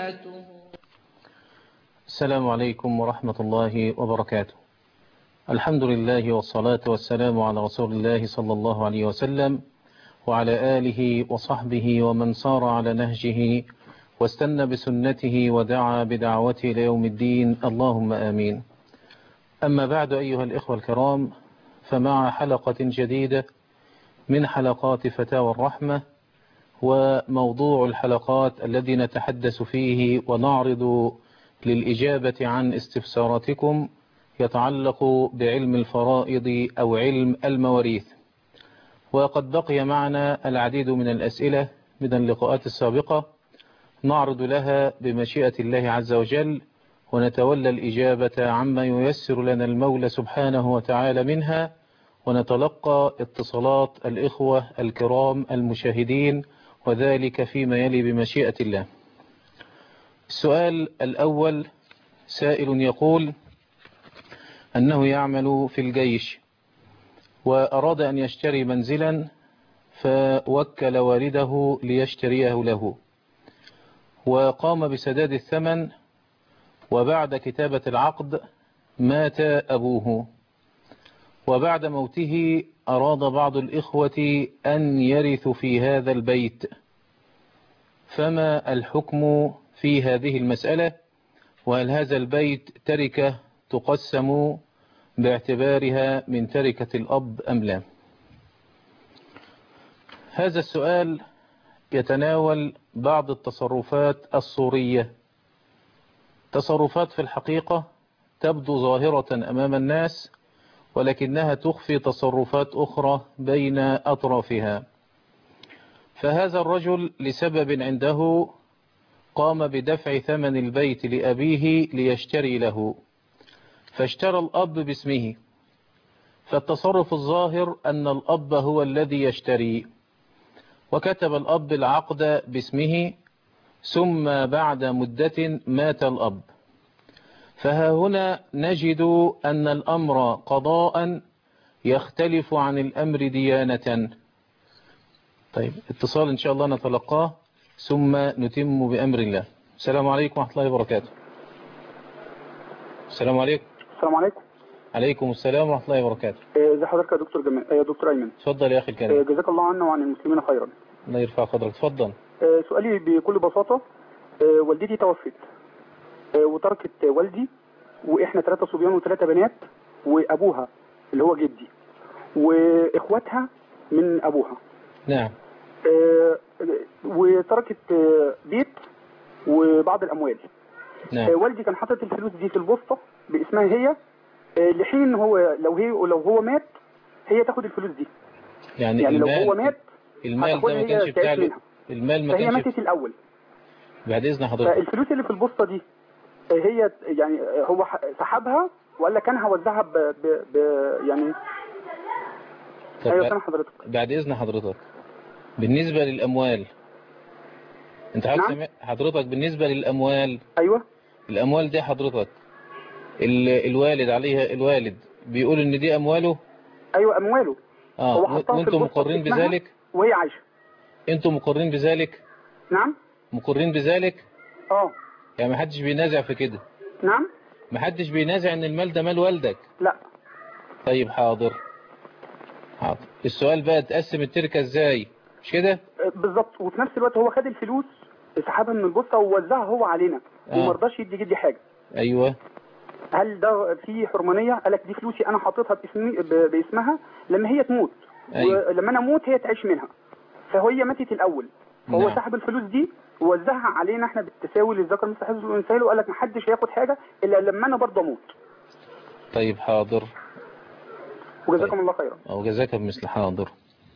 وبركاته السلام عليكم ورحمة الله وبركاته الحمد لله والصلاة والسلام على رسول الله صلى الله عليه وسلم وعلى آله وصحبه ومن صار على نهجه واستنى بسنته ودعا بدعوته ليوم الدين اللهم آمين أما بعد أيها الإخوة الكرام فمع حلقة جديدة من حلقات فتاوى الرحمة وموضوع الحلقات الذي نتحدث فيه ونعرض للإجابة عن استفساراتكم يتعلق بعلم الفرائض أو علم المواريث وقد بقي معنا العديد من الأسئلة من اللقاءات السابقة نعرض لها بمشيئة الله عز وجل ونتولى الإجابة عما ييسر لنا المولى سبحانه وتعالى منها ونتلقى اتصالات الإخوة الكرام المشاهدين وذلك فيما يلي بمشيئة الله السؤال الأول سائل يقول أنه يعمل في الجيش وأراد أن يشتري منزلا فوكل والده ليشتريه له وقام بسداد الثمن وبعد كتابة العقد مات أبوه وبعد موته أراد بعض الإخوة أن يرثوا في هذا البيت فما الحكم في هذه المسألة وهل هذا البيت تركة تقسم باعتبارها من تركة الأب أم لا هذا السؤال يتناول بعض التصرفات الصورية تصرفات في الحقيقة تبدو ظاهرة أمام الناس ولكنها تخفي تصرفات أخرى بين أطرافها فهذا الرجل لسبب عنده قام بدفع ثمن البيت لأبيه ليشتري له فاشترى الأب باسمه فالتصرف الظاهر أن الأب هو الذي يشتري وكتب الأب العقد باسمه ثم بعد مدة مات الأب فها هنا نجد أن الأمر قضاء يختلف عن الأمر ديانة طيب اتصال إن شاء الله نتلقاه ثم نتم بأمر الله السلام عليكم ورحمة الله وبركاته السلام عليكم السلام عليكم عليكم السلام ورحمة الله وبركاته آه، ازي حضرتك يا دكتور جمال يا دكتور ايمن اتفضل يا أخي آه، الكريم جزاك الله عنا وعن المسلمين خيرا الله يرفع قدرك اتفضل آه، سؤالي بكل بساطة آه، والدتي توفت آه، وتركت والدي واحنا ثلاثة صبيان وثلاثة بنات وابوها اللي هو جدي واخواتها من ابوها نعم آه، وتركت آه، بيت وبعض الاموال آه، نعم والدي كان حاطط الفلوس دي في البوسطة باسمها هي آه، لحين هو لو هي لو هو مات هي تاخد الفلوس دي يعني, يعني لو المال هو مات المال ده هتاخدها ما هي كانش بتاع تعيش له- منها. المال ما فهي كانش ماتت الاول بعد إذن حضرتك فالفلوس اللي في البوسطه دي آه، هي يعني آه، هو ح- سحبها ولا كان هوزعها ب, ب, ب يعني طب ايوه بعد- سامع حضرتك بعد إذن حضرتك بالنسبة للأموال انت حضرتك نعم. سمع- حضرتك بالنسبة للأموال ايوه الأموال دي حضرتك ال- الوالد عليها الوالد بيقول إن دي أمواله ايوه امواله اه هو و- حطها في وانتم البوسطة مقرين باسمها بذلك وهي عايشه انتم مقرين بذلك نعم مقرين بذلك اه يعني محدش بينازع في كده نعم محدش بينازع ان المال ده مال والدك لا طيب حاضر حاضر السؤال بقى تقسم التركة ازاي مش كده آه، بالظبط وفي نفس الوقت هو خد الفلوس سحبها من البوسطه ووزعها هو علينا آه. وما رضاش يدي جدي حاجه ايوه هل ده في حرمانيه قال لك دي فلوسي انا حاططها باسمي ب- باسمها لما هي تموت أيوة. ولما انا اموت هي تعيش منها فهي ماتت الاول فهو نعم. سحب الفلوس دي ووزعها علينا احنا بالتساوي للذكر مثل حظ الانثى وقال لك محدش هياخد حاجه الا لما انا برضه اموت طيب حاضر وجزاكم الله خيرا او جزاك بمثل حاضر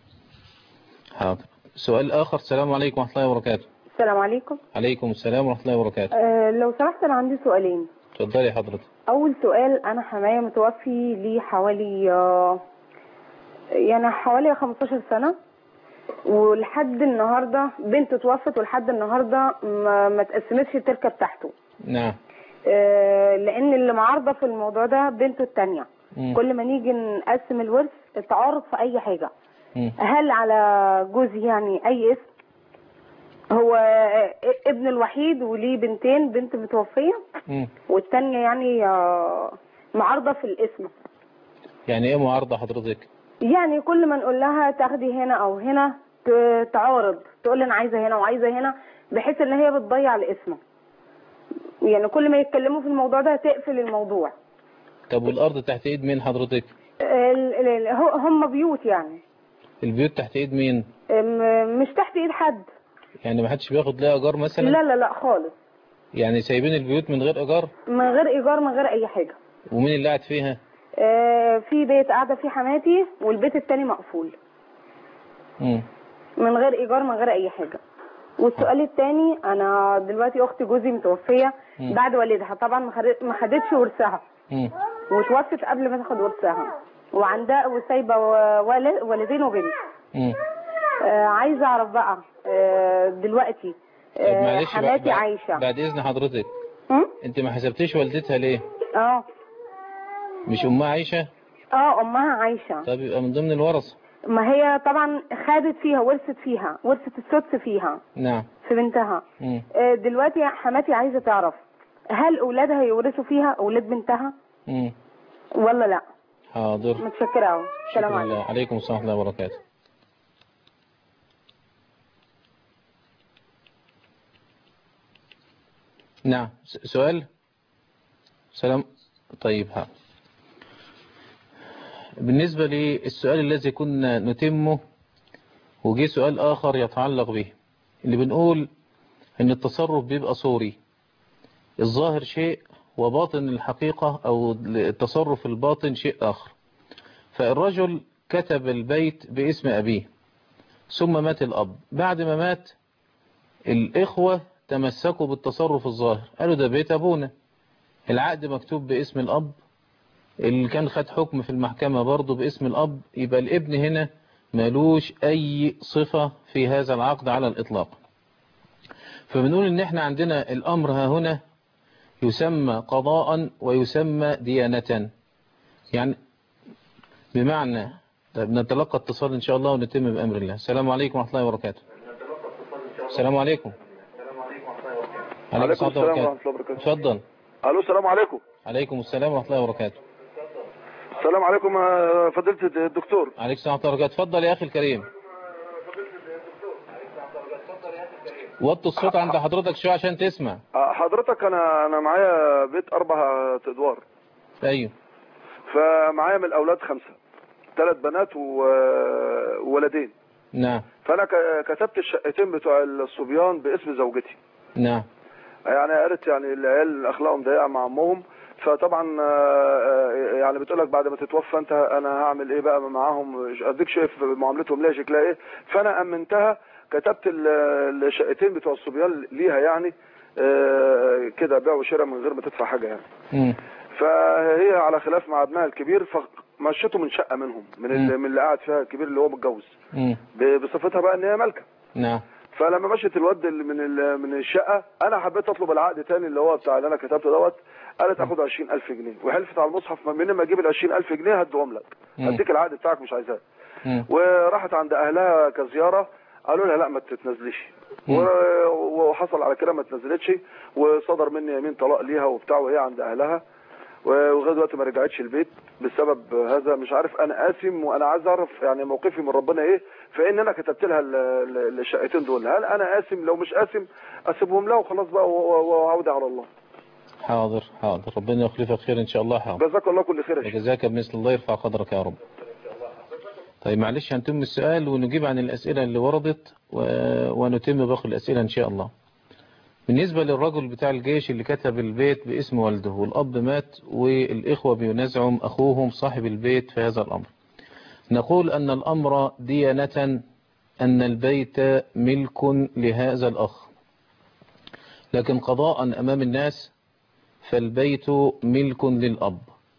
حاضر سؤال اخر السلام عليكم ورحمة الله وبركاته السلام عليكم عليكم السلام ورحمة الله وبركاته أه لو سمحت انا عندي سؤالين اتفضلي حضرتك اول سؤال انا حماية متوفي لي حوالي آه، يعني حوالي 15 سنة ولحد النهاردة بنته توفت ولحد النهاردة ما, ما تقسمتش التركة بتاعته نعم أه لان اللي معارضة في الموضوع ده بنته التانية مم. كل ما نيجي نقسم الورث تعارض في اي حاجة مم. هل على جوزي يعني اي اسم هو ابن الوحيد وليه بنتين بنت متوفية مم. والتانية يعني آه، معارضة في الاسم يعني ايه معارضة حضرتك يعني كل ما نقول لها تاخدي هنا او هنا ت- تعارض تقول لي انا عايزه هنا وعايزه هنا بحيث ان هي بتضيع الاسم يعني كل ما يتكلموا في الموضوع ده تقفل الموضوع طب والارض تحت ايد مين حضرتك ال- ال- ال- هو- هم بيوت يعني البيوت تحت ايد مين م- مش تحت ايد حد يعني ما حدش بياخد لها ايجار مثلا لا لا لا خالص يعني سايبين البيوت من غير ايجار من غير ايجار من غير اي حاجه ومين اللي قاعد فيها آه، في بيت قاعده فيه حماتي والبيت التاني مقفول مم. من غير ايجار من غير اي حاجه والسؤال التاني انا دلوقتي اخت جوزي متوفيه مم. بعد والدها طبعا ما خدت- ما خدتش ورثها مم. وتوفت قبل ما تاخد ورثها وعندها وسايبه و- ولد ولدين وبنت مم. آه عايزه اعرف بقى آه دلوقتي طب آه معلش بقى- حماتي بعد- عايشه بعد اذن حضرتك م? انت ما حسبتيش والدتها ليه اه مش امها عايشة اه امها عايشه طب يبقى من ضمن الورثة ما هي طبعا خدت فيها ورثت فيها ورثت السدس فيها نعم في بنتها مم. آه، دلوقتي حماتي عايزه تعرف هل اولادها يورثوا فيها اولاد بنتها مم. ولا لا حاضر متشكره قوي السلام شكرا عليكم لله عليكم السلام ورحمة الله وبركاته نعم س- سؤال سلام طيب ها بالنسبة للسؤال الذي كنا نتمه وجي سؤال آخر يتعلق به اللي بنقول ان التصرف بيبقى صوري الظاهر شيء وباطن الحقيقة او التصرف الباطن شيء آخر فالرجل كتب البيت باسم أبيه ثم مات الأب بعد ما مات الإخوة تمسكوا بالتصرف الظاهر قالوا ده بيت أبونا العقد مكتوب باسم الأب اللي كان خد حكم في المحكمة برضه باسم الأب يبقى الابن هنا ملوش أي صفة في هذا العقد على الإطلاق فبنقول إن إحنا عندنا الأمر ها هنا يسمى قضاء ويسمى ديانة يعني بمعنى طيب نتلقى اتصال إن شاء الله ونتم بأمر الله السلام عليكم ورحمة الله وبركاته السلام عليكم عليكم السلام ورحمة ورحمة الله وبركاته اتفضل الو السلام عليكم عليكم السلام ورحمة الله وبركاته السلام عليكم آه، فضيلة الدكتور عليكم السلام ورحمة الله وبركاته اتفضل يا أخي الكريم وطي الصوت عند حضرتك شوية عشان تسمع آه، حضرتك انا انا معايا بيت اربع ادوار أيوه فمعايا من الاولاد خمسة ثلاث بنات و- وولدين نعم فانا ك- كتبت الشقتين بتوع الصبيان باسم زوجتي نعم يعني قالت يعني العيال اخلاقهم ضيقه مع امهم فطبعا آه، آه، يعني بتقول لك بعد ما تتوفى انت انا هعمل ايه بقى معاهم اديك شايف معاملتهم ليها شكلها ايه فانا امنتها كتبت ال- الشقتين بتوع الصبيان ليها يعني آه، كده بيع وشراء من غير ما تدفع حاجه يعني مم. فهي على خلاف مع ابنها الكبير فمشيته من شقه منهم من اللي, مم. من اللي قاعد فيها الكبير اللي هو متجوز مم. ب- بصفتها بقى ان هي مالكه نعم فلما مشيت الواد اللي من ال- من الشقه انا حبيت اطلب العقد تاني اللي هو بتاع اللي انا كتبته دوت قالت اخد 20000 جنيه وحلفت على المصحف من ما اجيب ال 20000 جنيه هديهم لك مم. هديك العقد بتاعك مش عايزاه مم. وراحت عند اهلها كزياره قالوا لها لا ما تتنزليش مم. و- وحصل على كده ما تنزلتش وصدر مني يمين طلاق ليها وبتاع وهي عند اهلها ولغايه دلوقتي ما رجعتش البيت بسبب هذا مش عارف انا قاسم وانا عايز اعرف يعني موقفي من ربنا ايه فان انا كتبت لها ال- ال- الشقتين دول هل انا قاسم لو مش قاسم اسيبهم لها وخلاص بقى و- و- واعود على الله حاضر حاضر ربنا يخلفك خير إن شاء الله حاضر جزاك الله كل خير يا شيخ وجزاك بمثل الله يرفع قدرك يا رب طيب معلش هنتم السؤال ونجيب عن الأسئلة اللي وردت و... ونتم باقي الأسئلة إن شاء الله بالنسبة للرجل بتاع الجيش اللي كتب البيت باسم والده والأب مات والإخوة بينازعهم أخوهم صاحب البيت في هذا الأمر نقول أن الأمر ديانة أن البيت ملك لهذا الأخ لكن قضاء أمام الناس فالبيت ملك للأب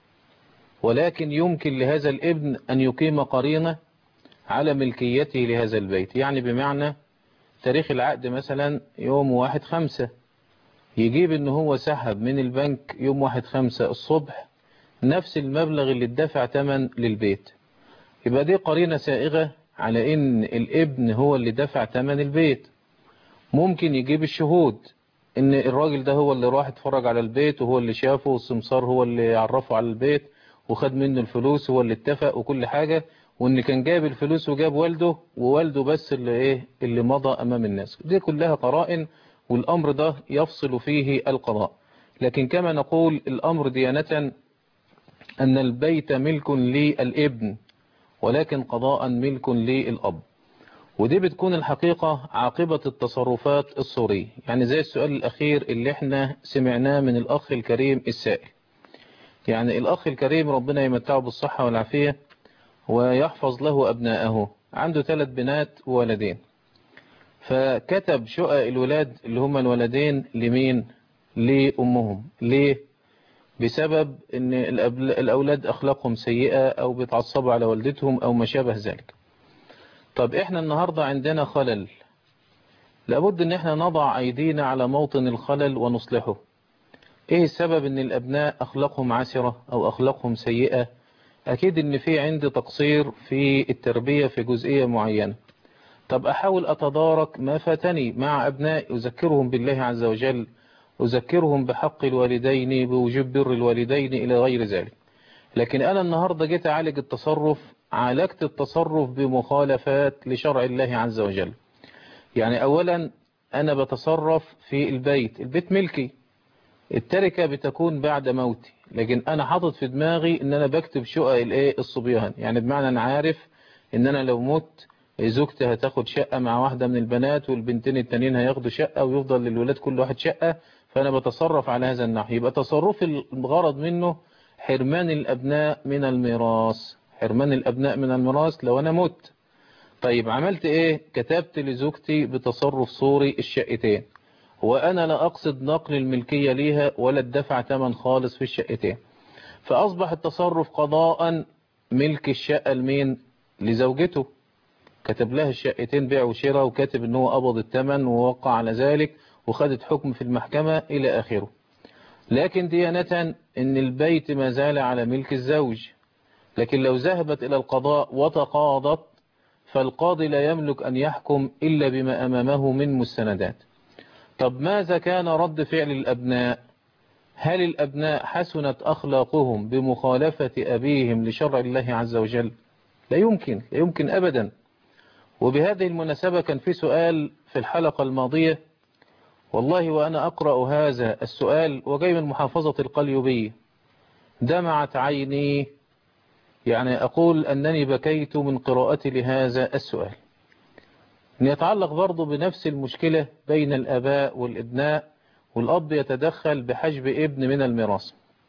ولكن يمكن لهذا الابن أن يقيم قرينة على ملكيته لهذا البيت يعني بمعنى تاريخ العقد مثلا يوم واحد خمسة يجيب ان هو سحب من البنك يوم واحد خمسة الصبح نفس المبلغ اللي اتدفع تمن للبيت يبقى دي قرينة سائغة على ان الابن هو اللي دفع تمن البيت ممكن يجيب الشهود ان الراجل ده هو اللي راح اتفرج على البيت وهو اللي شافه والسمسار هو اللي عرفه على البيت وخد منه الفلوس هو اللي اتفق وكل حاجة وان كان جاب الفلوس وجاب والده ووالده بس اللي ايه اللي مضى امام الناس دي كلها قرائن والامر ده يفصل فيه القضاء لكن كما نقول الامر ديانة ان البيت ملك للابن ولكن قضاء ملك للاب ودي بتكون الحقيقة عاقبة التصرفات الصورية يعني زي السؤال الأخير اللي احنا سمعناه من الأخ الكريم السائل يعني الأخ الكريم ربنا يمتعه بالصحة والعافية ويحفظ له أبناءه عنده ثلاث بنات وولدين فكتب شقق الولاد اللي هم الولدين لمين لأمهم ليه بسبب ان الأولاد أخلاقهم سيئة أو بيتعصبوا على والدتهم أو ما شابه ذلك طب احنا النهاردة عندنا خلل لابد ان احنا نضع ايدينا على موطن الخلل ونصلحه ايه السبب ان الابناء اخلاقهم عسرة او اخلاقهم سيئة اكيد ان في عندي تقصير في التربية في جزئية معينة طب احاول اتدارك ما فاتني مع ابنائي اذكرهم بالله عز وجل اذكرهم بحق الوالدين بوجوب بر الوالدين الى غير ذلك لكن انا النهاردة جيت اعالج التصرف عالجت التصرف بمخالفات لشرع الله عز وجل يعني اولا انا بتصرف في البيت البيت ملكي التركة بتكون بعد موتي لكن انا حاطط في دماغي ان انا بكتب شقق الايه الصبيان يعني بمعنى انا عارف ان انا لو مت زوجتي هتاخد شقة مع واحدة من البنات والبنتين التانيين هياخدوا شقة ويفضل للولاد كل واحد شقة فانا بتصرف على هذا النحو يبقى تصرف الغرض منه حرمان الابناء من الميراث حرمان الأبناء من الميراث لو أنا مت طيب عملت إيه كتبت لزوجتي بتصرف صوري الشقتين وأنا لا أقصد نقل الملكية ليها ولا الدفع تمن خالص في الشقتين فأصبح التصرف قضاء ملك الشقة لمين لزوجته كتب لها الشقتين بيع وشراء وكاتب ان هو قبض الثمن ووقع على ذلك وخدت حكم في المحكمة إلى آخره لكن ديانة ان البيت ما زال على ملك الزوج لكن لو ذهبت إلى القضاء وتقاضت فالقاضي لا يملك أن يحكم إلا بما أمامه من مستندات طب ماذا كان رد فعل الأبناء هل الأبناء حسنت أخلاقهم بمخالفة أبيهم لشرع الله عز وجل لا يمكن لا يمكن أبدا وبهذه المناسبة كان في سؤال في الحلقة الماضية والله وأنا أقرأ هذا السؤال وجاي من محافظة القليوبية دمعت عيني يعني أقول أنني بكيت من قراءتي لهذا السؤال يتعلق برضه بنفس المشكلة بين الأباء والإبناء والأب يتدخل بحجب ابن من الميراث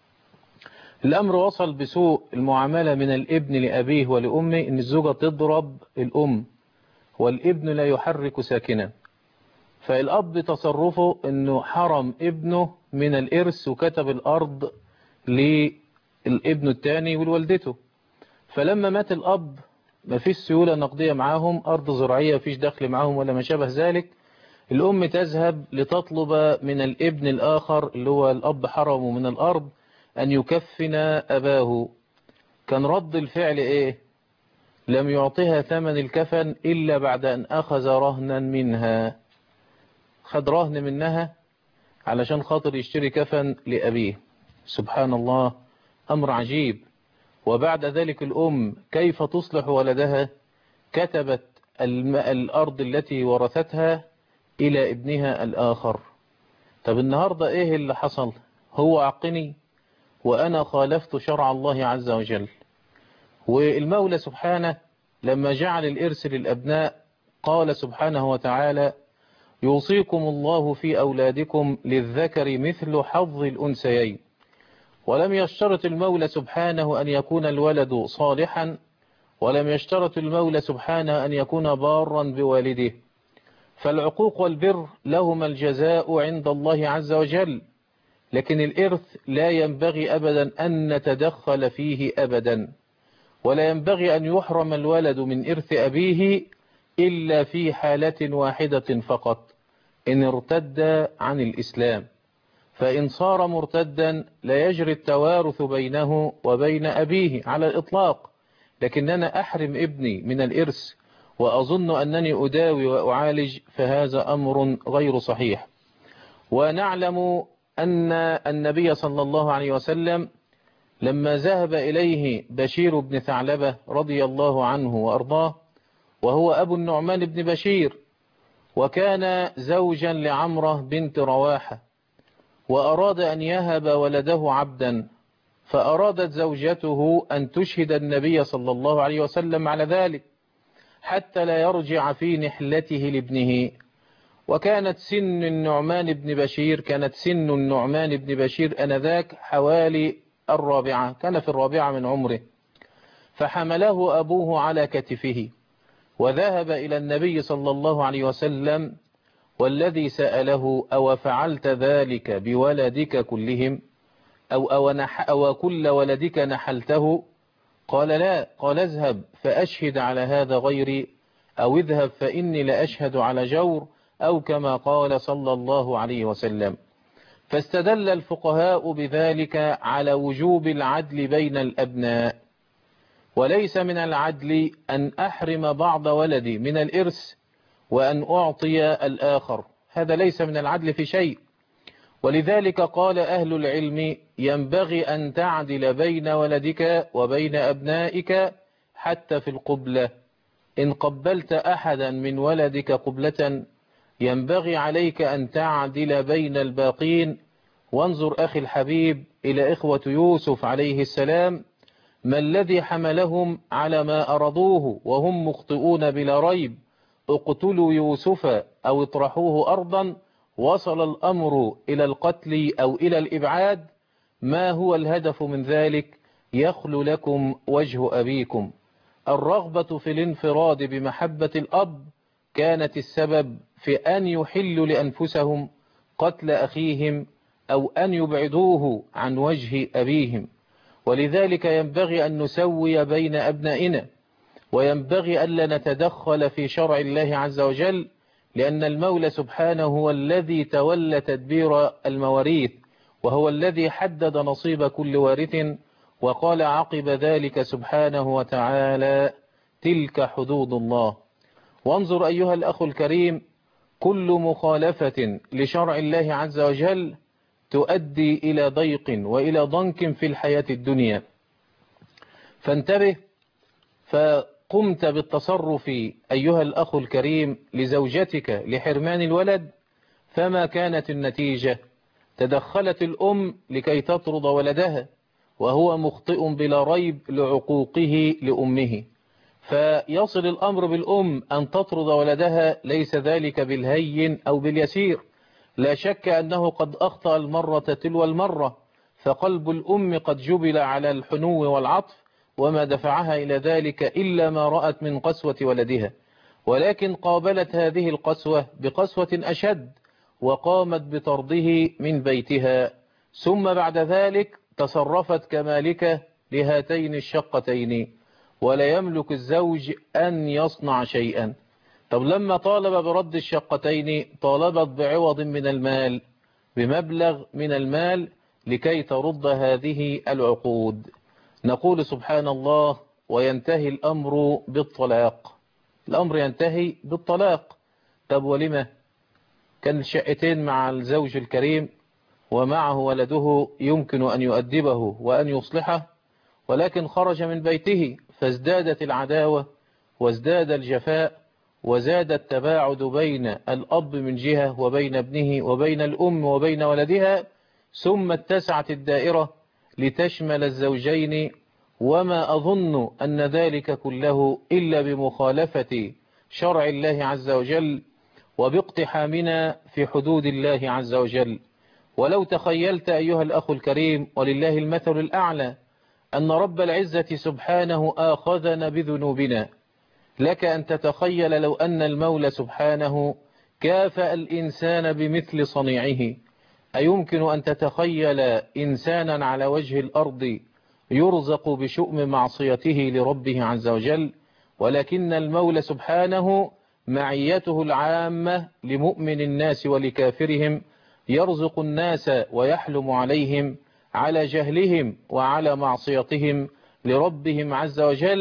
الأمر وصل بسوء المعاملة من الابن لأبيه ولأمه إن الزوجة تضرب الأم والابن لا يحرك ساكنا فالأب تصرفه أنه حرم ابنه من الإرث وكتب الأرض للابن الثاني والوالدته فلما مات الأب ما فيش سيولة نقدية معاهم أرض زراعية فيش دخل معاهم ولا ما شابه ذلك الأم تذهب لتطلب من الابن الآخر اللي هو الأب حرمه من الأرض أن يكفن أباه كان رد الفعل إيه لم يعطيها ثمن الكفن إلا بعد أن أخذ رهنا منها خد رهن منها علشان خاطر يشتري كفن لأبيه سبحان الله أمر عجيب وبعد ذلك الأم كيف تصلح ولدها كتبت الأرض التي ورثتها إلى ابنها الآخر طب النهاردة إيه اللي حصل هو عقني وأنا خالفت شرع الله عز وجل والمولى سبحانه لما جعل الإرث للأبناء قال سبحانه وتعالى يوصيكم الله في أولادكم للذكر مثل حظ الأنسيين ولم يشترط المولى سبحانه أن يكون الولد صالحا ولم يشترط المولى سبحانه أن يكون بارا بوالده فالعقوق والبر لهما الجزاء عند الله عز وجل لكن الإرث لا ينبغي أبدا أن نتدخل فيه أبدا ولا ينبغي أن يحرم الولد من إرث أبيه إلا في حالة واحدة فقط إن ارتد عن الإسلام فإن صار مرتدا لا يجري التوارث بينه وبين أبيه على الإطلاق لكن أنا أحرم ابني من الإرث وأظن أنني أداوي وأعالج فهذا أمر غير صحيح ونعلم أن النبي صلى الله عليه وسلم لما ذهب إليه بشير بن ثعلبة رضي الله عنه وأرضاه وهو أبو النعمان بن بشير وكان زوجا لعمرة بنت رواحة وأراد أن يهب ولده عبدا فأرادت زوجته أن تشهد النبي صلى الله عليه وسلم على ذلك حتى لا يرجع في نحلته لابنه وكانت سن النعمان بن بشير كانت سن النعمان بن بشير أنذاك حوالي الرابعة كان في الرابعة من عمره فحمله أبوه على كتفه وذهب إلى النبي صلى الله عليه وسلم والذي سأله أو فعلت ذلك بولدك كلهم أو, أو, نح أو كل ولدك نحلته قال لا قال اذهب فأشهد على هذا غيري أو اذهب فإني لأشهد على جور أو كما قال صلى الله عليه وسلم فاستدل الفقهاء بذلك على وجوب العدل بين الأبناء وليس من العدل أن أحرم بعض ولدي من الإرث وأن أعطي الآخر هذا ليس من العدل في شيء ولذلك قال أهل العلم ينبغي أن تعدل بين ولدك وبين أبنائك حتى في القبلة إن قبلت أحدا من ولدك قبلة ينبغي عليك أن تعدل بين الباقين وانظر أخي الحبيب إلى إخوة يوسف عليه السلام ما الذي حملهم على ما أرضوه وهم مخطئون بلا ريب اقتلوا يوسف أو اطرحوه أرضا وصل الأمر إلى القتل أو إلى الإبعاد ما هو الهدف من ذلك يخلو لكم وجه أبيكم الرغبة في الانفراد بمحبة الأب كانت السبب في أن يحلوا لأنفسهم قتل أخيهم أو أن يبعدوه عن وجه أبيهم ولذلك ينبغي أن نسوي بين أبنائنا وينبغي ألا نتدخل في شرع الله عز وجل لأن المولى سبحانه هو الذي تولى تدبير المواريث وهو الذي حدد نصيب كل وارث وقال عقب ذلك سبحانه وتعالى تلك حدود الله وانظر أيها الأخ الكريم كل مخالفة لشرع الله عز وجل تؤدي إلى ضيق وإلى ضنك في الحياة الدنيا فانتبه فقمت بالتصرف أيها الأخ الكريم لزوجتك لحرمان الولد فما كانت النتيجة تدخلت الأم لكي تطرد ولدها وهو مخطئ بلا ريب لعقوقه لأمه فيصل الأمر بالأم أن تطرد ولدها ليس ذلك بالهين أو باليسير لا شك أنه قد أخطأ المرة تلو المرة فقلب الأم قد جبل على الحنو والعطف وما دفعها إلى ذلك إلا ما رأت من قسوة ولدها ولكن قابلت هذه القسوة بقسوة أشد وقامت بطرده من بيتها ثم بعد ذلك تصرفت كمالكة لهاتين الشقتين ولا يملك الزوج أن يصنع شيئا طب لما طالب برد الشقتين طالبت بعوض من المال بمبلغ من المال لكي ترد هذه العقود نقول سبحان الله وينتهي الأمر بالطلاق الأمر ينتهي بالطلاق طب ولما كان الشقتين مع الزوج الكريم ومعه ولده يمكن أن يؤدبه وأن يصلحه ولكن خرج من بيته فازدادت العداوة وازداد الجفاء وزاد التباعد بين الأب من جهة وبين ابنه وبين الأم وبين ولدها ثم اتسعت الدائرة لتشمل الزوجين وما أظن أن ذلك كله إلا بمخالفة شرع الله عز وجل وباقتحامنا في حدود الله عز وجل ولو تخيلت أيها الأخ الكريم ولله المثل الأعلى أن رب العزة سبحانه آخذنا بذنوبنا لك أن تتخيل لو أن المولى سبحانه كافأ الإنسان بمثل صنيعه أيمكن أن تتخيل إنسانا على وجه الأرض يرزق بشؤم معصيته لربه عز وجل ولكن المولى سبحانه معيته العامة لمؤمن الناس ولكافرهم يرزق الناس ويحلم عليهم على جهلهم وعلى معصيتهم لربهم عز وجل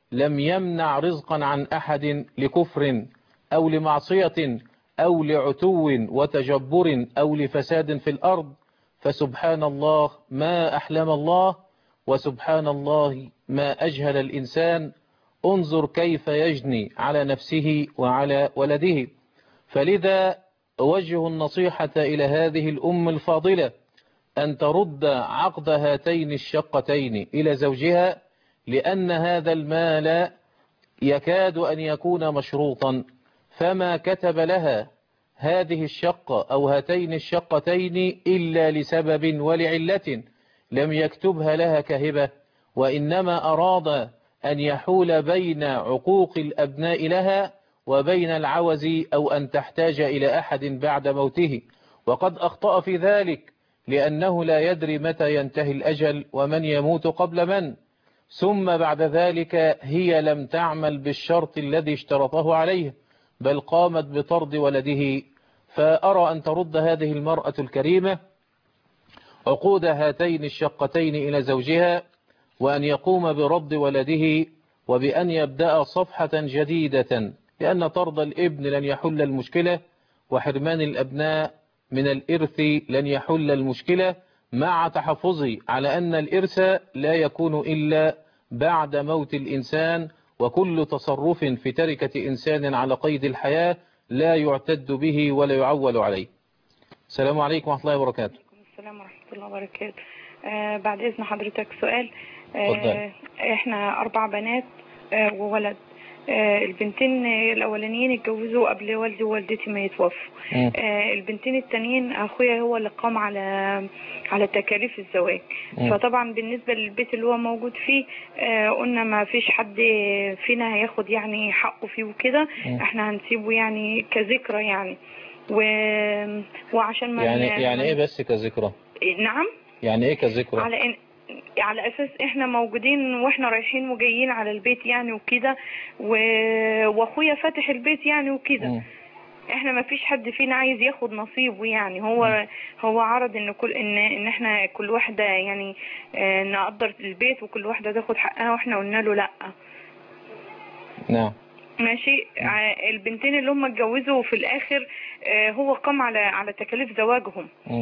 لم يمنع رزقا عن أحد لكفر أو لمعصية أو لعتو وتجبر أو لفساد في الأرض فسبحان الله ما أحلم الله وسبحان الله ما أجهل الإنسان انظر كيف يجني على نفسه وعلى ولده فلذا أوجه النصيحة إلى هذه الأم الفاضلة أن ترد عقد هاتين الشقتين إلى زوجها لأن هذا المال يكاد أن يكون مشروطا فما كتب لها هذه الشقة أو هاتين الشقتين إلا لسبب ولعلة لم يكتبها لها كهبة وإنما أراد أن يحول بين عقوق الأبناء لها وبين العوز أو أن تحتاج إلى أحد بعد موته وقد أخطأ في ذلك لأنه لا يدري متى ينتهي الأجل ومن يموت قبل من ثم بعد ذلك هي لم تعمل بالشرط الذي اشترطه عليه بل قامت بطرد ولده فأرى أن ترد هذه المرأة الكريمة عقود هاتين الشقتين إلى زوجها وأن يقوم برد ولده وبأن يبدأ صفحة جديدة لأن طرد الابن لن يحل المشكلة وحرمان الأبناء من الإرث لن يحل المشكلة مع تحفظي على أن الإرث لا يكون إلا بعد موت الإنسان وكل تصرف في تركة إنسان على قيد الحياة لا يعتد به ولا يعول عليه السلام عليكم ورحمة الله وبركاته السلام ورحمة الله وبركاته آه بعد إذن حضرتك سؤال اتفضل. آه إحنا أربع بنات آه وولد آه البنتين الأولانيين اتجوزوا قبل والدي ووالدتي ما يتوفوا مم. آه البنتين التانيين أخويا هو اللي قام على على تكاليف الزواج مم. فطبعا بالنسبة للبيت اللي هو موجود فيه آه قلنا ما فيش حد فينا هياخد يعني حقه فيه وكده مم. احنا هنسيبه يعني كذكرى يعني و... وعشان ما يعني ن- يعني إيه بس كذكرى نعم يعني إيه كذكرى على إن على اساس احنا موجودين واحنا رايحين وجايين على البيت يعني وكده و... واخويا فاتح البيت يعني وكده مم. احنا ما فيش حد فينا عايز ياخد نصيبه يعني هو هو عرض ان كل ان ان احنا كل واحده يعني آه، نقدر البيت وكل واحده تاخد حقها واحنا قلنا له لا نعم ماشي ع- البنتين اللي هم اتجوزوا في الاخر آه، هو قام على على تكاليف زواجهم مم.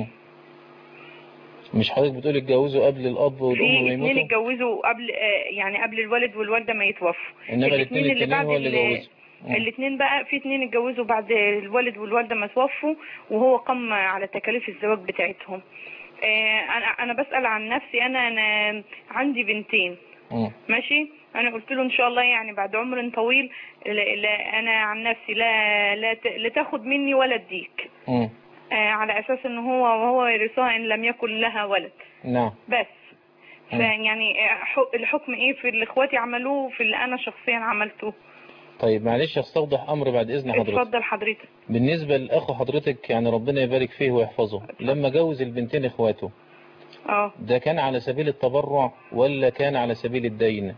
مش حضرتك بتقول اتجوزوا قبل الأب والأم في ما اتنين يموتوا اتجوزوا قبل آه، يعني قبل الوالد والوالده ما يتوفوا إنما الاتنين الاثنين اللي التانيين بعد هو اللي ال- جوزوا مم. الاثنين بقى في اتنين اتجوزوا بعد الوالد والوالده ما توفوا وهو قام على تكاليف الزواج بتاعتهم آه، انا انا بسال عن نفسي انا انا عندي بنتين مم. ماشي انا قلت له ان شاء الله يعني بعد عمر طويل لا لا انا عن نفسي لا لا, ت- لا تاخد مني ولا اديك مم. آه، على اساس ان هو وهو يرثها ان لم يكن لها ولد نعم بس مم. فيعني آه، ح- الحكم ايه في اللي اخواتي عملوه وفي اللي انا شخصيا عملته طيب معلش استوضح أمر بعد إذن حضرتك اتفضل حضرتك بالنسبة لأخو حضرتك يعني ربنا يبارك فيه ويحفظه لما جوز البنتين إخواته اه ده كان على سبيل التبرع ولا كان على سبيل الدين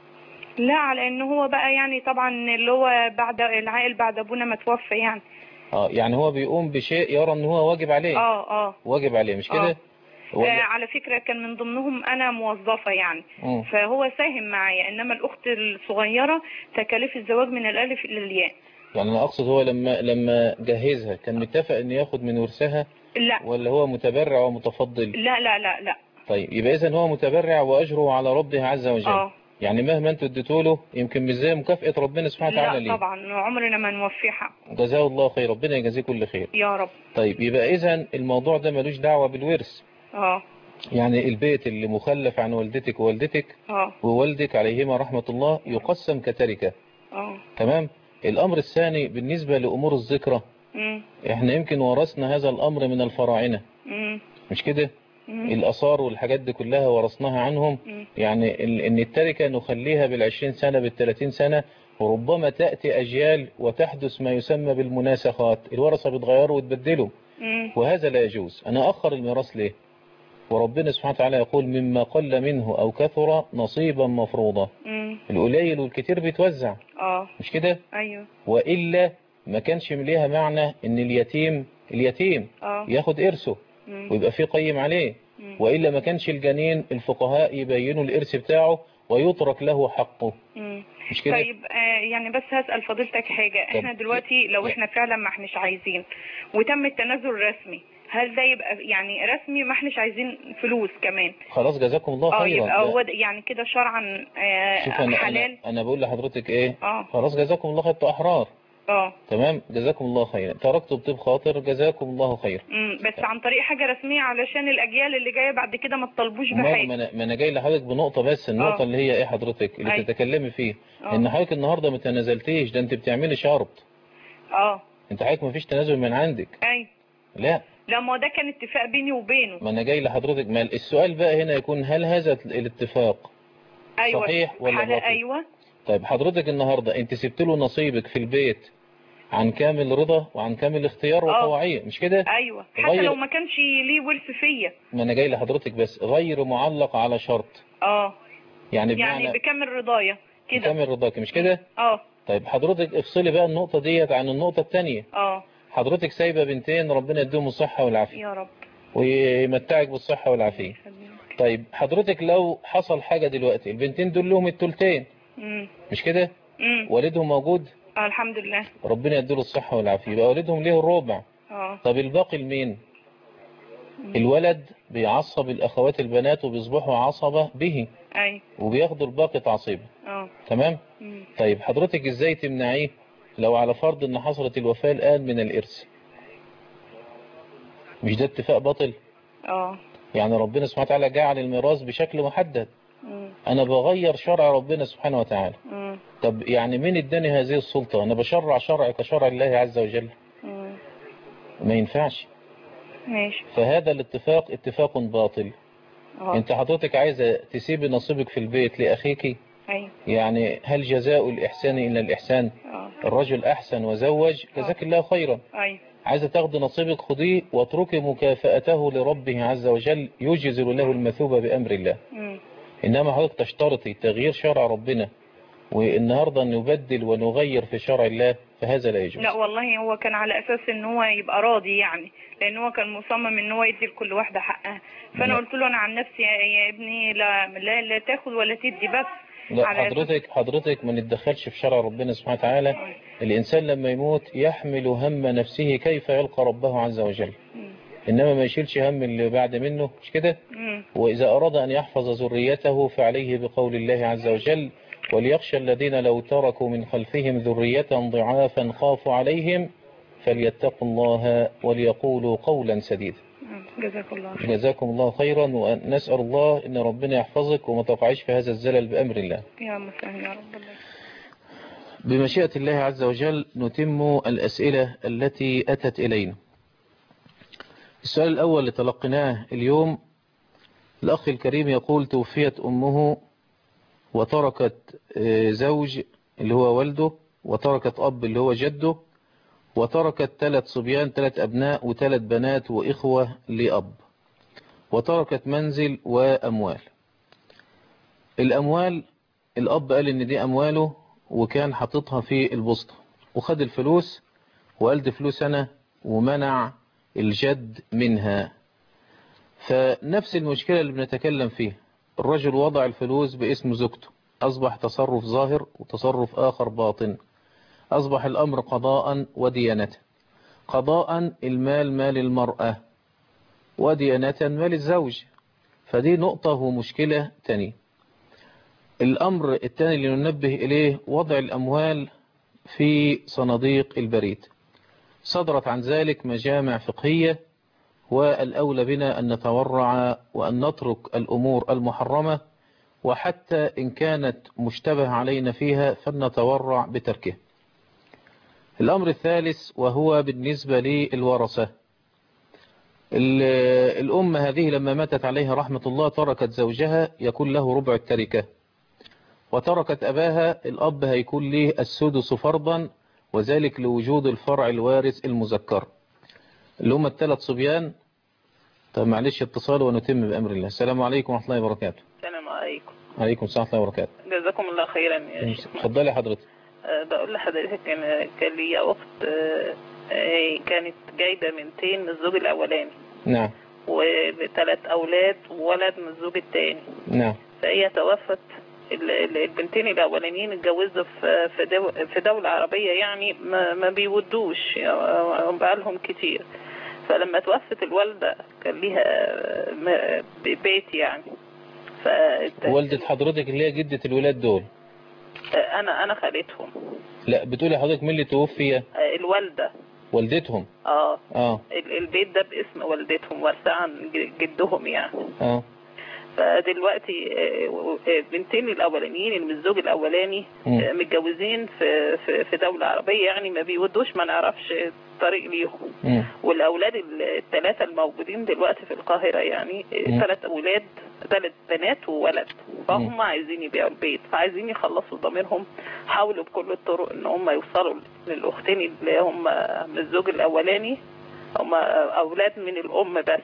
لا على ان هو بقى يعني طبعا اللي هو بعد العائل بعد ابونا ما توفى يعني اه يعني هو بيقوم بشيء يرى ان هو واجب عليه اه اه واجب عليه مش آه. كده آه ولا على فكرة كان من ضمنهم انا موظفة يعني مم. فهو ساهم معايا انما الاخت الصغيرة تكاليف الزواج من الالف الى الياء يعني انا اقصد هو لما لما جهزها كان متفق ان ياخد من ورثها لا ولا هو متبرع ومتفضل لا لا لا لا طيب يبقى اذا هو متبرع واجره على ربه عز وجل اه يعني مهما انتوا اديتوا له يمكن مش زي مكافأة ربنا سبحانه وتعالى لا ليه طبعا عمرنا ما نوفيه حق جزاه الله خير ربنا يجازيه كل خير يا رب طيب يبقى اذا الموضوع ده ملوش دعوة بالورث اه يعني البيت اللي مخلف عن والدتك ووالدتك اه ووالدك عليهما رحمة الله يقسم كتركة اه تمام الأمر الثاني بالنسبة لأمور الذكرى امم احنا يمكن ورثنا هذا الأمر من الفراعنة امم مش كده امم الآثار والحاجات دي كلها ورثناها عنهم مم. يعني ال- ان التركة نخليها بالعشرين سنة بالثلاثين سنة وربما تأتي أجيال وتحدث ما يسمى بالمناسخات الورثة بيتغيروا وتبدلوا امم وهذا لا يجوز أنا أخر الميراث ليه وربنا سبحانه وتعالى يقول مما قل منه أو كثر نصيبا مفروضا امم القليل والكتير بيتوزع اه مش كده ايوه وإلا ما كانش ليها معنى ان اليتيم اليتيم اه ياخد إرثه مم. ويبقى فيه قيم عليه مم. وإلا ما كانش الجنين الفقهاء يبينوا الإرث بتاعه ويترك له حقه مم. مش كده طيب آه يعني بس هسأل فضيلتك حاجة احنا دلوقتي لو احنا فعلا ما احناش عايزين وتم التنازل رسمي هل ده يبقى يعني رسمي ما احناش عايزين فلوس كمان خلاص جزاكم الله اه خيرا يبقى ده- هو ده- يعني كده شرعا شوف آه انا حلال انا, أنا بقول لحضرتك ايه اه خلاص جزاكم الله خير انتوا احرار اه تمام جزاكم الله خيرا تركتوا بطيب خاطر جزاكم الله خير امم بس عن طريق حاجة رسمية علشان الأجيال اللي جاية بعد كده ما تطالبوش ما بحاجة ما انا ما أنا جاي لحضرتك بنقطة بس النقطة آه. اللي هي ايه حضرتك اللي أيوة. تتكلمي فيه آه. ان حضرتك النهارده ما تنازلتيش ده انت بتعملي شرط اه انت حضرتك ما فيش تنازل من عندك ايوه لا لا ما هو ده كان اتفاق بيني وبينه ما انا جاي لحضرتك ما السؤال بقى هنا يكون هل هذا الاتفاق ايوه صحيح ولا حلا- باطل؟ ايوه طيب حضرتك النهارده انت سبت له نصيبك في البيت عن كامل رضا وعن كامل اختيار آه. وطوعية مش كده ايوه حتى غير- لو ما كانش ليه ورث فيا ما انا جاي لحضرتك بس غير معلق على شرط اه يعني يعني بمعنى بكامل رضايا كده كامل رضاك مش كده اه طيب حضرتك افصلي بقى النقطة ديت عن النقطة التانية اه حضرتك سايبة بنتين ربنا يديهم الصحة والعافية يا رب ويمتعك بالصحة والعافية طيب حضرتك لو حصل حاجة دلوقتي البنتين دول لهم التلتين امم مش كده امم والدهم موجود آه الحمد لله ربنا يديله الصحة والعافية يبقى والدهم ليه الربع اه طب الباقي لمين الولد بيعصب الأخوات البنات وبيصبحوا عصبة به اي وبياخدوا الباقي تعصيبه اه تمام مم. طيب حضرتك ازاي تمنعيه لو على فرض ان حصلت الوفاة الآن من الإرث مش ده اتفاق باطل اه يعني ربنا سبحانه وتعالى جعل الميراث بشكل محدد مم. انا بغير شرع ربنا سبحانه وتعالى مم. طب يعني مين اداني هذه السلطة انا بشرع شرع كشرع الله عز وجل مم. ما ينفعش ماشي فهذا الاتفاق اتفاق باطل اه انت حضرتك عايزة تسيبي نصيبك في البيت لأخيك ايوه يعني هل جزاء الإحسان إلا الإحسان اه الرجل أحسن وزوج جزاك الله خيرا ايوه عايزة تاخدي نصيبك خديه واتركي مكافأته لربه عز وجل يجزل له المثوبة بأمر الله مم. إنما حضرتك تشترطي تغيير شرع ربنا والنهاردة نبدل ونغير في شرع الله فهذا لا يجوز لا والله هو كان على اساس ان هو يبقى راضي يعني لان هو كان مصمم ان هو يدي لكل واحده حقها فانا لا. قلت له انا عن نفسي يا, يا ابني لا, لا لا تاخد ولا تدي بس لا على أساس- حضرتك حضرتك ما نتدخلش في شرع ربنا سبحانه وتعالى الإنسان لما يموت يحمل هم نفسه كيف يلقى ربه عز وجل مم. إنما ما يشيلش هم اللي بعد منه مش كده مم. وإذا أراد أن يحفظ ذريته فعليه بقول الله عز وجل وليخشى الذين لو تركوا من خلفهم ذرية ضعافا خافوا عليهم فليتقوا الله وليقولوا قولا سديدا مم. جزاك الله خير جزاكم الله خيرا ونسأل الله أن ربنا يحفظك وما تقعيش في هذا الزلل بأمر الله يا مسهل يا رب الله بمشيئة الله عز وجل نتم الأسئلة التي أتت إلينا السؤال الأول اللي تلقناه اليوم الأخ الكريم يقول توفيت أمه وتركت آه، زوج اللي هو والده وتركت أب اللي هو جده وتركت ثلاث صبيان ثلاث أبناء وثلاث بنات وإخوة لأب وتركت منزل وأموال الأموال الأب قال إن دي أمواله وكان حاططها في البسطة وخد الفلوس وقال دي فلوس أنا ومنع الجد منها فنفس المشكلة اللي بنتكلم فيها الرجل وضع الفلوس باسم زوجته أصبح تصرف ظاهر وتصرف آخر باطن أصبح الأمر قضاء وديانة قضاء المال مال المرأة وديانة مال الزوج فدي نقطة ومشكلة تانية الأمر الثاني اللي ننبه إليه وضع الأموال في صناديق البريد صدرت عن ذلك مجامع فقهية والأولى بنا أن نتورع وأن نترك الأمور المحرمة وحتى إن كانت مشتبه علينا فيها فلنتورع بتركه الأمر الثالث وهو بالنسبة للورثة ال- الأم هذه لما ماتت عليها رحمة الله تركت زوجها يكون له ربع التركة وتركت أباها الأب هيكون له السدس فرضا وذلك لوجود الفرع الوارث المذكر اللي هم الثلاث صبيان طب معلش اتصال ونتم بأمر الله السلام عليكم ورحمة الله وبركاته السلام عليكم عليكم السلام ورحمة الله وبركاته جزاكم الله خيرا يا شيخ اتفضلي حضرتك أه بقول لحضرتك كان كان ليا اخت أه آه، كانت جايبه بنتين من الزوج الاولاني نعم وبثلاث اولاد وولد من الزوج الثاني نعم فهي توفت ال- ال- البنتين الاولانيين اتجوزوا في في دو- في دوله عربيه يعني ما, ما بيودوش يعني بقالهم كتير فلما توفت الوالده كان ليها م- بيت يعني ف والدة حضرتك اللي هي جدة الولاد دول انا انا خالتهم لا بتقولي حضرتك مين اللي توفي الوالده والدتهم اه اه ال- البيت ده باسم والدتهم وارثاه عن ج- جدهم يعني اه فدلوقتي آه، آه، بنتين الاولانيين اللي من الزوج الاولاني مم. آه، متجوزين في في في دوله عربيه يعني ما بيودوش ما نعرفش الطريق ليهم مم. والاولاد الثلاثه الموجودين دلوقتي في القاهره يعني مم. ثلاث اولاد ثلاث بنات وولد فهم عايزين يبيعوا البيت فعايزين يخلصوا ضميرهم حاولوا بكل الطرق ان هم يوصلوا للاختين اللي هم من الزوج الاولاني هم اولاد من الام بس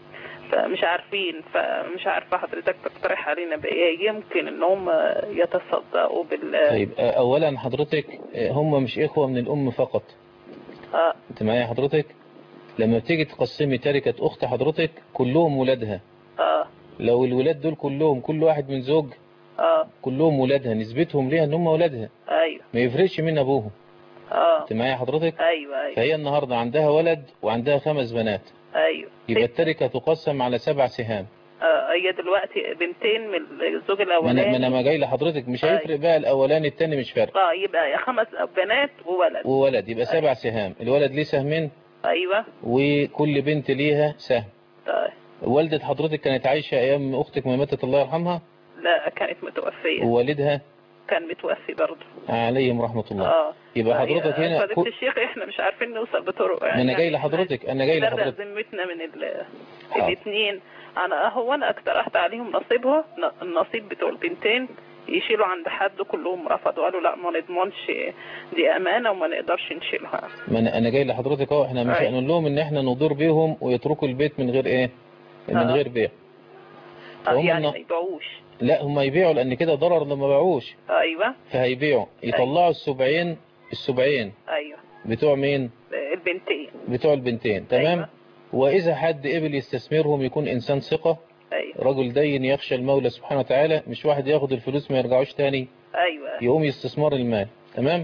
فمش عارفين فمش عارفه حضرتك تقترح علينا بايه يمكن ان هم يتصدقوا بال طيب آه، اولا حضرتك آه، هم مش اخوة من الام فقط اه انت معايا حضرتك لما بتيجي تقسمي تركة اخت حضرتك كلهم ولادها اه لو الولاد دول كلهم كل واحد من زوج اه كلهم ولادها نسبتهم ليها ان هم ولادها ايوه ما يفرقش من ابوهم اه انت معايا حضرتك ايوه ايوه فهي النهاردة عندها ولد وعندها خمس بنات ايوه يبقى التركة تقسم على سبع سهام آه هي دلوقتي بنتين من الزوج ما انا ما الاولاني انا ما جاي لحضرتك مش أيوة. هيفرق بقى الاولاني التاني مش فارق اه يبقى يا خمس بنات وولد وولد يبقى سبع سهام الولد ليه سهمين ايوه وكل بنت ليها سهم طيب والدة حضرتك كانت عايشة ايام اختك ما ماتت الله يرحمها لا كانت متوفيه ووالدها كان متوفي برضه عليهم رحمة الله اه يبقى فهي- حضرتك هنا فضيلة كل- الشيخ احنا مش عارفين نوصل بطرق ما انا جاي لحضرتك انا جاي نبرأ لحضرتك ذمتنا من ال- حاضر. الاثنين انا هو انا اقترحت عليهم نصيبها ن- النصيب بتوع البنتين يشيلوا عند حد كلهم رفضوا قالوا لا ما نضمنش دي امانه وما نقدرش نشيلها ما انا انا جاي لحضرتك اهو احنا مش أيوة. هنقول لهم ان احنا نضر بيهم ويتركوا البيت من غير ايه من آه. غير بيع آه، فهم يعني الن- ما يبيعوش لا هم يبيعوا لان كده ضرر لما باعوش ايوه فهيبيعوا يطلعوا السبعين السبعين ايوه بتوع مين البنتين بتوع البنتين تمام أيوة. واذا حد قبل يستثمرهم يكون انسان ثقة ايوه رجل دين يخشى المولى سبحانه وتعالى مش واحد ياخد الفلوس ما يرجعوش تاني ايوه يقوم يستثمار المال تمام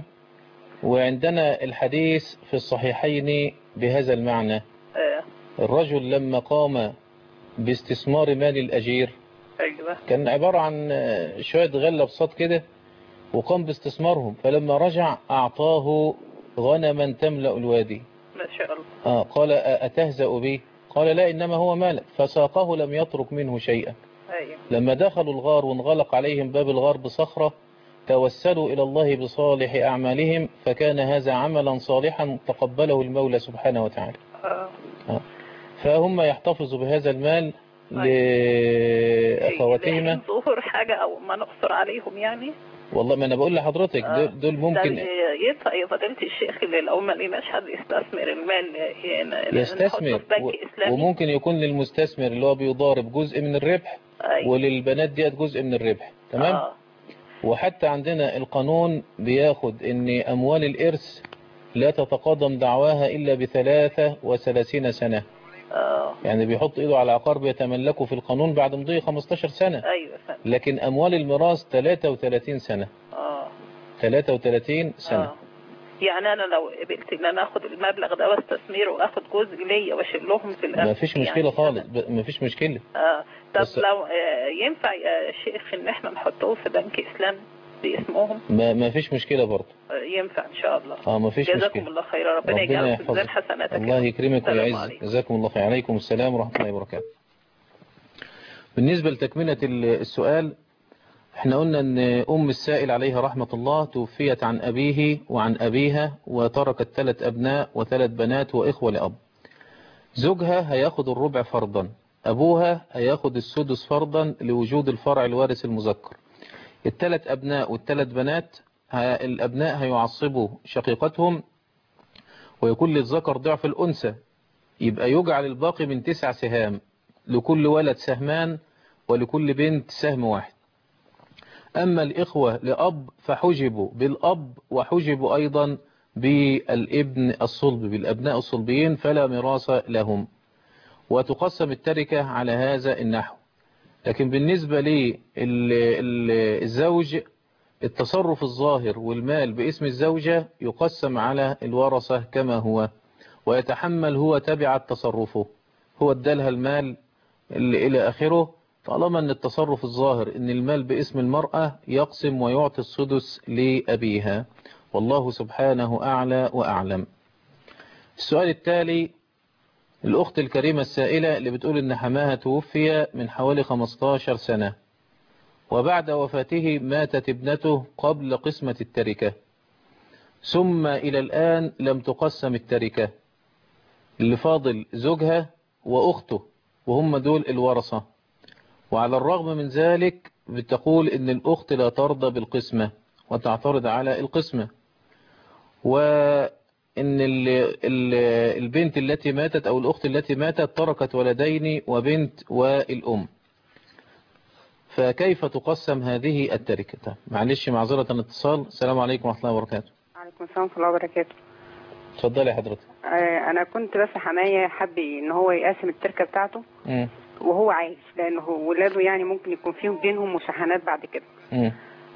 وعندنا الحديث في الصحيحين بهذا المعنى آه. الرجل لما قام باستثمار مال الأجير ايوه كان عبارة عن آه، شوية غلة بساط كده وقام باستثمارهم فلما رجع أعطاه غنما تملأ الوادي ما شاء الله آه قال أ- أتهزأ بي قال لا إنما هو مال فساقه لم يترك منه شيئا ايوه لما دخلوا الغار وانغلق عليهم باب الغار بصخرة توسلوا إلى الله بصالح أعمالهم فكان هذا عملا صالحا تقبله المولى سبحانه وتعالى آه. فهم يحتفظوا بهذا المال لأخواتهما يعني ظهور حاجه او ما نقصر عليهم يعني والله ما أنا بقول لحضرتك دول- دول ده ممكن ينفع يا فضيلة الشيخ اللي لو ما لقيناش حد يستثمر المال يعني يستثمر نحطه في و- بنك اسلامي وممكن يكون للمستثمر اللي هو بيضارب جزء من الربح أيوة. وللبنات ديت جزء من الربح تمام آه. وحتى عندنا القانون بياخد ان اموال الارث لا تتقدم دعواها الا بثلاثة وثلاثين سنة اه يعني بيحط ايده على عقار بيتملكه في القانون بعد مضي 15 سنة ايوه فهمت. لكن اموال الميراث 33 سنة اه 33 سنة اه يعني انا لو قبلت ان انا اخد المبلغ ده واستثمره واخد جزء ليا واشيلهم في الأمن ما فيش مشكلة خالص ب- ما فيش مشكلة اه طب بس- لو آه ينفع يا شيخ ان احنا نحطه في بنك اسلامي باسمهم ما, ما فيش مشكلة برضه آه ينفع ان شاء الله اه ما فيش جزاكم مشكلة الله خيرا ربنا ربنا يجعله في ميزان يحفظك حسناتك يا الله رب. يكرمك السلام ويعز عليكم. جزاكم الله خير عليكم السلام ورحمة الله وبركاته بالنسبة لتكملة ال- السؤال احنا قلنا ان ام السائل عليها رحمة الله توفيت عن ابيه وعن ابيها وتركت ثلاث ابناء وثلاث بنات واخوة لاب زوجها هياخد الربع فرضا ابوها هياخد السدس فرضا لوجود الفرع الوارث المذكر الثلاث ابناء والثلاث بنات ه- الابناء هيعصبوا شقيقتهم ويكون للذكر ضعف الانثى يبقى يجعل الباقي من تسع سهام لكل ولد سهمان ولكل بنت سهم واحد أما الإخوة لأب فحجبوا بالأب وحجبوا أيضا بالابن الصلب بالأبناء الصلبيين فلا ميراث لهم وتقسم التركة على هذا النحو لكن بالنسبة للزوج التصرف الظاهر والمال باسم الزوجة يقسم على الورثة كما هو ويتحمل هو تبع تصرفه هو ادالها المال اللي إلى آخره طالما أن التصرف الظاهر أن المال باسم المرأة يقسم ويعطي السدس لأبيها والله سبحانه أعلى وأعلم السؤال التالي الأخت الكريمة السائلة اللي بتقول أن حماها توفي من حوالي 15 سنة وبعد وفاته ماتت ابنته قبل قسمة التركة ثم إلى الآن لم تقسم التركة اللي فاضل زوجها وأخته وهم دول الورثة وعلى الرغم من ذلك بتقول ان الأخت لا ترضى بالقسمة وتعترض على القسمة وان ال ال البنت التي ماتت أو الأخت التي ماتت تركت ولدين وبنت والأم فكيف تقسم هذه التركة معلش معذرة الاتصال السلام عليكم ورحمة الله وبركاته عليكم السلام ورحمة الله وبركاته اتفضلي حضرتك آه، أنا كنت بس حماية حب إن هو يقسم التركة بتاعته مم. وهو عايش لأنه ولاده يعني ممكن يكون فيهم بينهم مشاحنات بعد كده مم.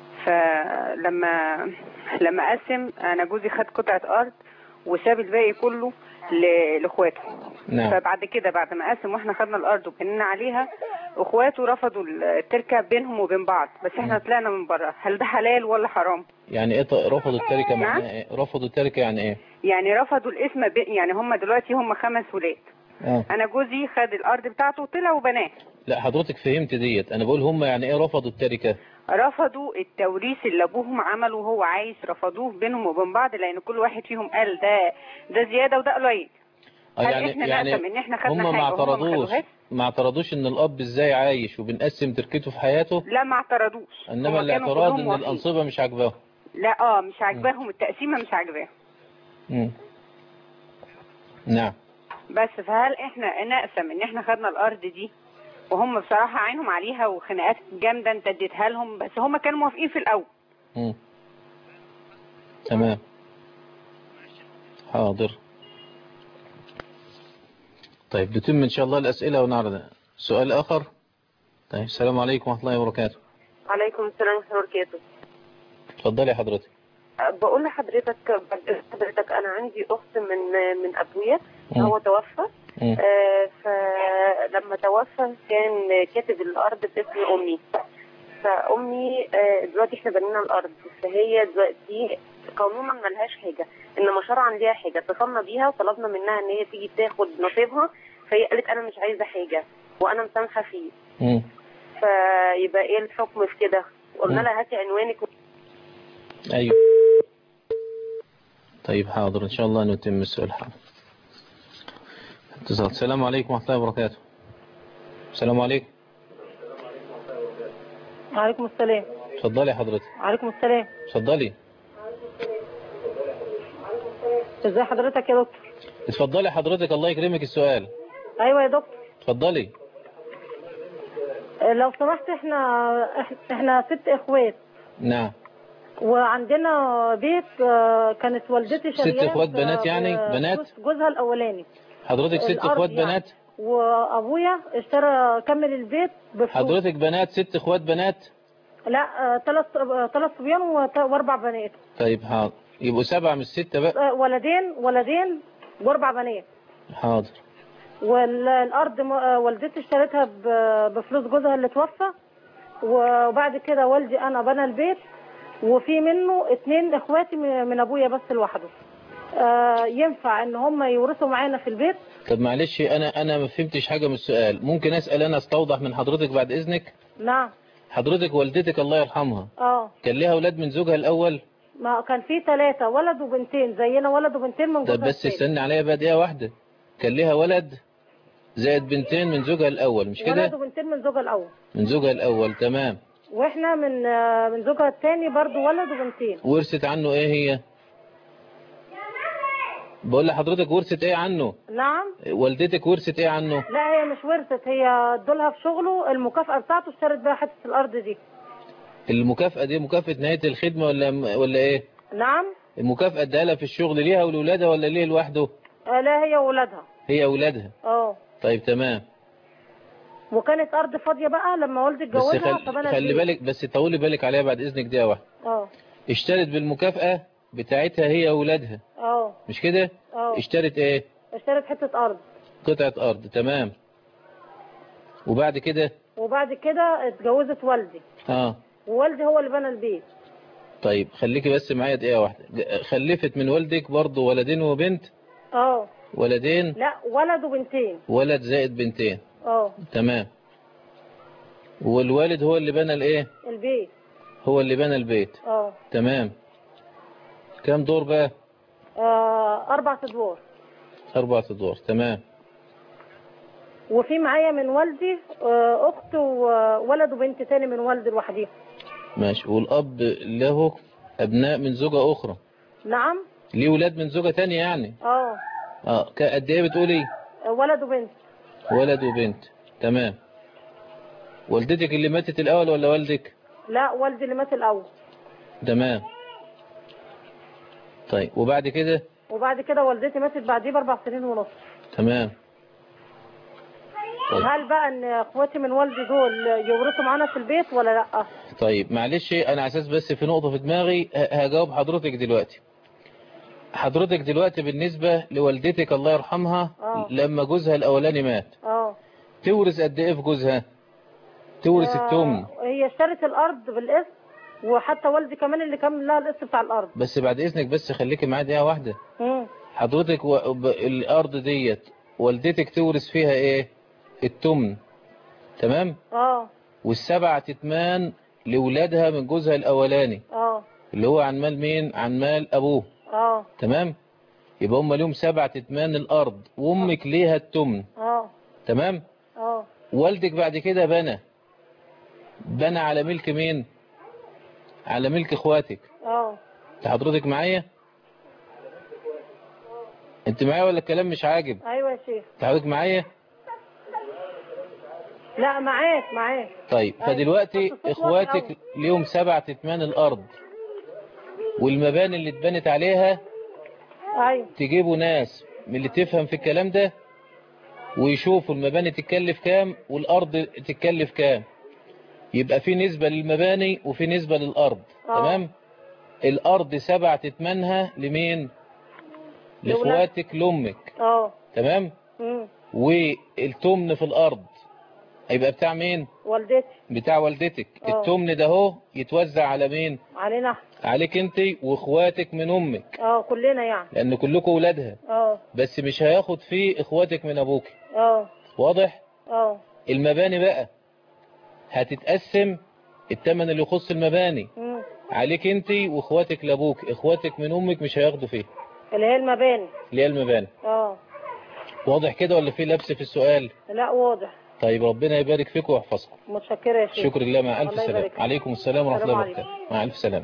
فلما لما قسم أنا جوزي خد قطعة أرض وساب الباقي كله ل- لاخواته نعم فبعد كده بعد ما قسم واحنا خدنا الارض وبنينا عليها اخواته رفضوا التركه بينهم وبين بعض بس احنا طلعنا من بره هل ده حلال ولا حرام يعني ايه ط- رفضوا التركة نعم. معناها ايه رفضوا التركة يعني ايه يعني رفضوا الاسم بي... يعني هم دلوقتي هم خمس ولاد اه انا جوزي خد الارض بتاعته وطلع وبناه لا حضرتك فهمت ديت انا بقول هم يعني ايه رفضوا التركة رفضوا التوريث اللي ابوهم عمله وهو عايش رفضوه بينهم وبين بعض لان كل واحد فيهم قال ده ده زياده وده قليل آه هل يعني احنا يعني نقسم ان احنا خدنا هم ما حاجه وهم ما اعترضوش خدوهاش ما اعترضوش ان الاب ازاي عايش وبنقسم تركته في حياته لا ما اعترضوش انما هما كانوا الاعتراض كلهم ان موافقين. الانصبة مش عاجباهم لا اه مش عاجباهم التقسيمه مش عاجباهم مم. نعم بس فهل احنا نقسم ان احنا خدنا الارض دي وهم بصراحه عينهم عليها وخناقات جامده انت اديتها لهم بس هم كانوا موافقين في الاول مم. تمام حاضر طيب نتم ان شاء الله الاسئله ونعرض سؤال اخر طيب السلام عليكم ورحمه الله وبركاته عليكم السلام ورحمة الله وبركاته اتفضلي حضرتك أه، بقول لحضرتك بعد حضرتك أنا عندي أخت من من أبويا مم. هو توفى مم. أه، فلما توفى كان كاتب الأرض باسم أمي فأمي أه، دلوقتي احنا بنينا الأرض فهي دلوقتي قانونا ملهاش حاجة إنما شرعا ليها حاجة اتصلنا بيها وطلبنا منها إن هي تيجي تاخد نصيبها فهي قالت أنا مش عايزة حاجة وأنا مسامحة فيه مم. فيبقى إيه الحكم في كده؟ قلنا مم. لها هاتي عنوانك ايوه طيب حاضر ان شاء الله نتم السؤال حاضر اتصال السلام عليكم ورحمه الله وبركاته السلام عليكم وعليكم السلام اتفضلي حضرتك وعليكم السلام اتفضلي ازي حضرتك يا دكتور اتفضلي حضرتك الله يكرمك السؤال ايوه يا دكتور اتفضلي آه، لو سمحت احنا إح- احنا ست اخوات نعم وعندنا بيت آه، كانت والدتي ست شارياه إخوات ب- بنات يعني؟ ب- بنات؟ جوز- جوزها الاولاني حضرتك ست الأرض اخوات يعني. بنات وابويا اشترى كمل البيت بفلوس حضرتك بنات ست اخوات بنات لا ثلاث ثلاث صبيان وت- واربع بنات طيب حاضر يبقوا سبعة مش ستة بقى آه، ولدين ولدين واربع بنات حاضر والارض م- آه، والدتي اشتريتها ب- بفلوس جوزها اللي توفى وبعد كده والدي انا بنى البيت وفي منه اتنين اخواتي من من ابويا بس لوحده آه، ينفع ان هم يورثوا معانا في البيت طب معلش انا انا ما فهمتش حاجة من السؤال ممكن اسأل انا استوضح من حضرتك بعد اذنك نعم حضرتك والدتك الله يرحمها اه كان ليها اولاد من زوجها الاول ما كان في ثلاثة ولد وبنتين زينا ولد وبنتين من طب جوزها بس التاني. استنى عليا بقى دقيقة واحدة كان ليها ولد زائد بنتين من زوجها الاول مش ولد كده وبنتين من زوجها الاول من زوجها الاول تمام واحنا من آه، من زوجها الثاني برضو ولد وبنتين ورثت عنه ايه هي بقول لحضرتك ورثت ايه عنه نعم والدتك ورثت ايه عنه لا هي مش ورثت هي ادولها في شغله المكافأة بتاعته اشترت بيها حتة الارض دي المكافأة دي مكافأة نهاية الخدمة ولا ولا ايه نعم المكافأة ادالها في الشغل ليها ولولادها ولا ليه لوحده آه، لا هي وولادها هي اولادها اه طيب تمام وكانت ارض فاضيه بقى لما والدي بس اتجوزها خل... فبنى خلي البيت. بالك بس طولي بالك عليها بعد إذنك دقيقة واحدة اه اشترت بالمكافأة بتاعتها هي وولادها اه مش كده اه اشترت ايه اشترت حته ارض قطعة أرض تمام وبعد كده وبعد كده اتجوزت والدي اه ووالدي هو اللي بنى البيت طيب خليكي بس معايا دقيقة واحدة ج- خلفت من والدك برضه ولدين وبنت اه ولدين لا ولد وبنتين ولد زائد بنتين اه تمام والوالد هو اللي بنى الايه البيت هو اللي بنى البيت اه تمام كام دور بقى آه، اربع ادوار أربعة أدوار تمام وفي معايا من والدي آه، اخت وولد وبنت تاني من والدي لوحديهم ماشي والأب له أبناء من زوجة أخرى نعم ليه ولاد من زوجة تانية يعني اه اه ك- قد إيه بتقولي ولد وبنت ولد وبنت تمام والدتك اللي ماتت الأول ولا والدك لا والدي اللي مات الاول تمام طيب وبعد كده وبعد كده والدتي ماتت بعديه باربع سنين ونص تمام طيب. هل بقى ان اخواتي من والدي دول يورثوا معانا في البيت ولا لا طيب معلش انا على اساس بس في نقطة في دماغي ه- هجاوب حضرتك دلوقتي حضرتك دلوقتي بالنسبة لوالدتك الله يرحمها آه. لما جوزها الاولاني مات اه تورث قد ايه في جوزها تورث آه، التمن هي اشترت الارض بالاسم وحتى والدي كمان اللي كمل لها الاسم بتاع الارض بس بعد اذنك بس خليكي معايا دقيقة واحدة مم. حضرتك و... ب... الارض ديت والدتك تورث فيها ايه التمن تمام اه والسبع تتمان لولادها من جوزها الاولاني اه اللي هو عن مال مين عن مال ابوه اه تمام يبقى هم ليهم سبع تتمان الارض وامك ليها التمن اه تمام اه والدك بعد كده بنى بنى على ملك مين على ملك اخواتك اه انت حضرتك معايا انت معايا ولا الكلام مش عاجب ايوه يا شيخ انت حضرتك معايا لا معاك معاك طيب أيوة. فدلوقتي بس صوت اخواتك واطي ليهم سبع تتمان الارض والمباني اللي اتبنت عليها ايوه تجيبوا ناس من اللي تفهم في الكلام ده ويشوفوا المباني تتكلف كام والارض تتكلف كام يبقى في نسبة للمباني وفي نسبة للارض آه. تمام الارض سبع تتمنها لمين لولاد. لاخواتك لامك اه تمام مم. والتمن في الارض هيبقى بتاع مين والدتي بتاع والدتك آه. التمن ده هو يتوزع على مين علينا احنا عليك انت واخواتك من امك اه كلنا يعني لان كلكم ولادها اه بس مش هياخد فيه اخواتك من ابوك اه واضح اه المباني بقى هتتقسم التمن اللي يخص المباني مم. عليك انت واخواتك لابوك اخواتك من امك مش هياخدوا فيه اللي هي المباني اللي هي المباني اه واضح كده ولا في لبس في السؤال لا واضح طيب ربنا يبارك فيكم ويحفظكم متشكرة يا شيخ شكر لله مع الف الله سلامه يبارك فيك. عليكم السلام ورحمه الله السلام وبركاته مع الف سلامه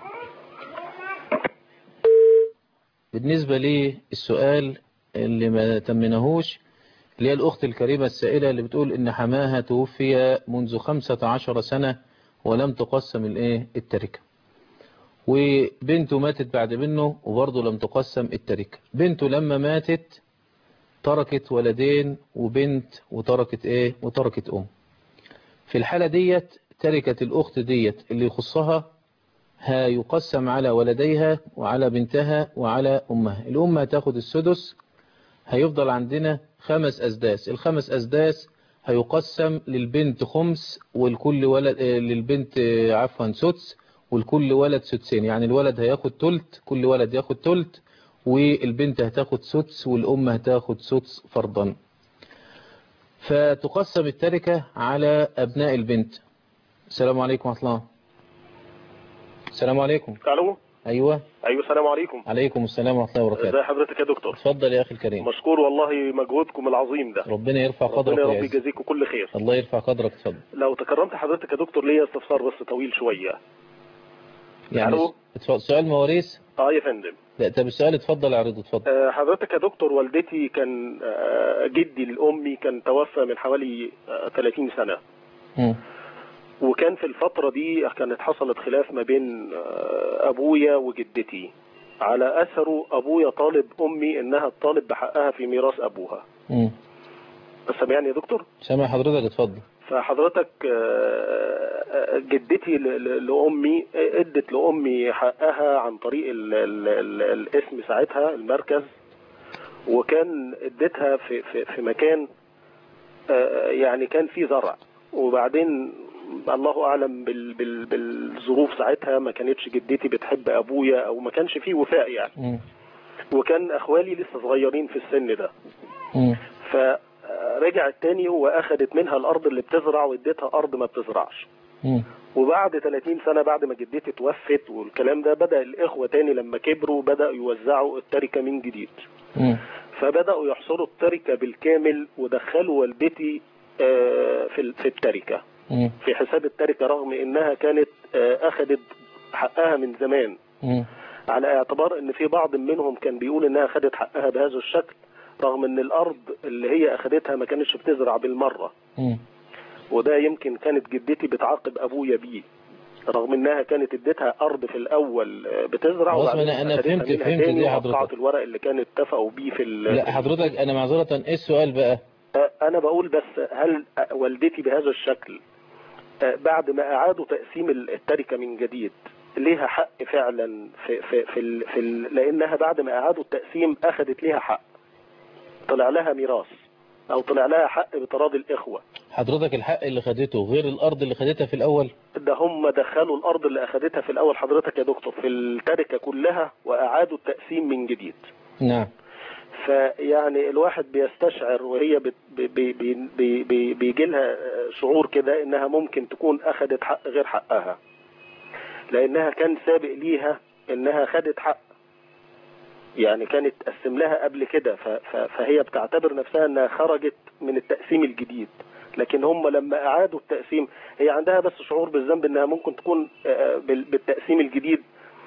بالنسبة للسؤال اللي ما تمناهوش اللي هي الأخت الكريمة السائلة اللي بتقول إن حماها توفي منذ خمسة عشر سنة ولم تقسم الإيه التركة وبنته ماتت بعد منه وبرضه لم تقسم التركة بنته لما ماتت تركت ولدين وبنت وتركت إيه وتركت أم في الحالة ديت تركة الأخت ديت اللي يخصها هيقسم على ولديها وعلى بنتها وعلى أمها الأم هتاخد السدس هيفضل عندنا خمس أسداس الخمس أسداس هيقسم للبنت خمس والكل ولد آه، للبنت آه، عفوا سدس والكل ولد سدسين يعني الولد هياخد تلت كل ولد ياخد تلت والبنت هتاخد سدس والأم هتاخد سدس فرضا فتقسم التركة على أبناء البنت السلام عليكم ورحمة الله السلام عليكم الو أيوة ايوه السلام عليكم عليكم السلام ورحمة الله وبركاته ازي حضرتك يا دكتور اتفضل يا أخي الكريم مشكور والله مجهودكم العظيم ده ربنا يرفع ربنا قدرك يا يا رب عز يجازيكم كل خير الله يرفع قدرك اتفضل لو تكرمت حضرتك يا دكتور ليا استفسار بس طويل شويه يعني ألو؟ اتفضل سؤال مواريث اه يا فندم لا طب السؤال اتفضل اعرضه اتفضل آه، حضرتك يا دكتور والدتي كان آه، جدي الامي كان توفى من حوالي آه، 30 سنه مم. وكان في الفتره دي كانت حصلت خلاف ما بين آه، ابويا وجدتي على اثره ابويا طالب امي انها تطالب بحقها في ميراث ابوها مم. سامعني يا دكتور سامع حضرتك اتفضل فحضرتك آه، آه، جدتي ل- ل- لامي ادت لامي حقها عن طريق ال ال ال الاسم ساعتها المركز وكان اديتها في في في مكان آه، يعني كان فيه زرع وبعدين الله اعلم بال بال بالظروف ساعتها ما كانتش جدتي بتحب ابويا او ما كانش فيه وفاء يعني مم. وكان اخوالي لسه صغيرين في السن ده مم. فرجعت تاني واخدت منها الارض اللي بتزرع واديتها ارض ما بتزرعش مم. وبعد 30 سنة بعد ما جدتي توفت والكلام ده بدأ الإخوة تاني لما كبروا بدأوا يوزعوا التركة من جديد مم. فبدأوا يحصروا التركة بالكامل ودخلوا والدتي آه، في ال- في التركة مم. في حساب التركة رغم إنها كانت آه، أخدت حقها من زمان مم. على اعتبار ان في بعض منهم كان بيقول انها خدت حقها بهذا الشكل رغم ان الارض اللي هي اخدتها ما كانتش بتزرع بالمره مم. وده يمكن كانت جدتي بتعاقب ابويا بيه رغم انها كانت اديتها ارض في الاول آه، بتزرع خلاص، وبعدين أنا- أنا أخدتها فهمت- منها فهمت تاني دي حضرتك. وقطعت الورق اللي كانوا اتفقوا بيه في ال- لا حضرتك انا معذرة ايه السؤال بقى آه، انا بقول بس هل آه، والدتي بهذا الشكل آه، بعد ما اعادوا تقسيم التركه من جديد ليها حق فعلا في في في, ال في ال لانها بعد ما اعادوا التقسيم اخذت ليها حق طلع لها ميراث او طلع لها حق بتراضي الاخوه حضرتك الحق اللي خدته غير الارض اللي خدتها في الاول ده هم دخلوا الارض اللي اخذتها في الاول حضرتك يا دكتور في التركه كلها واعادوا التقسيم من جديد نعم فيعني الواحد بيستشعر وهي بت- بي بي بي بي بي بيجي لها شعور كده انها ممكن تكون اخذت حق غير حقها لانها كان سابق ليها انها خدت حق يعني كانت تقسم لها قبل كده ف- ف- فهي بتعتبر نفسها انها خرجت من التقسيم الجديد لكن هم لما اعادوا التقسيم هي عندها بس شعور بالذنب انها ممكن تكون آه، بال- بالتقسيم الجديد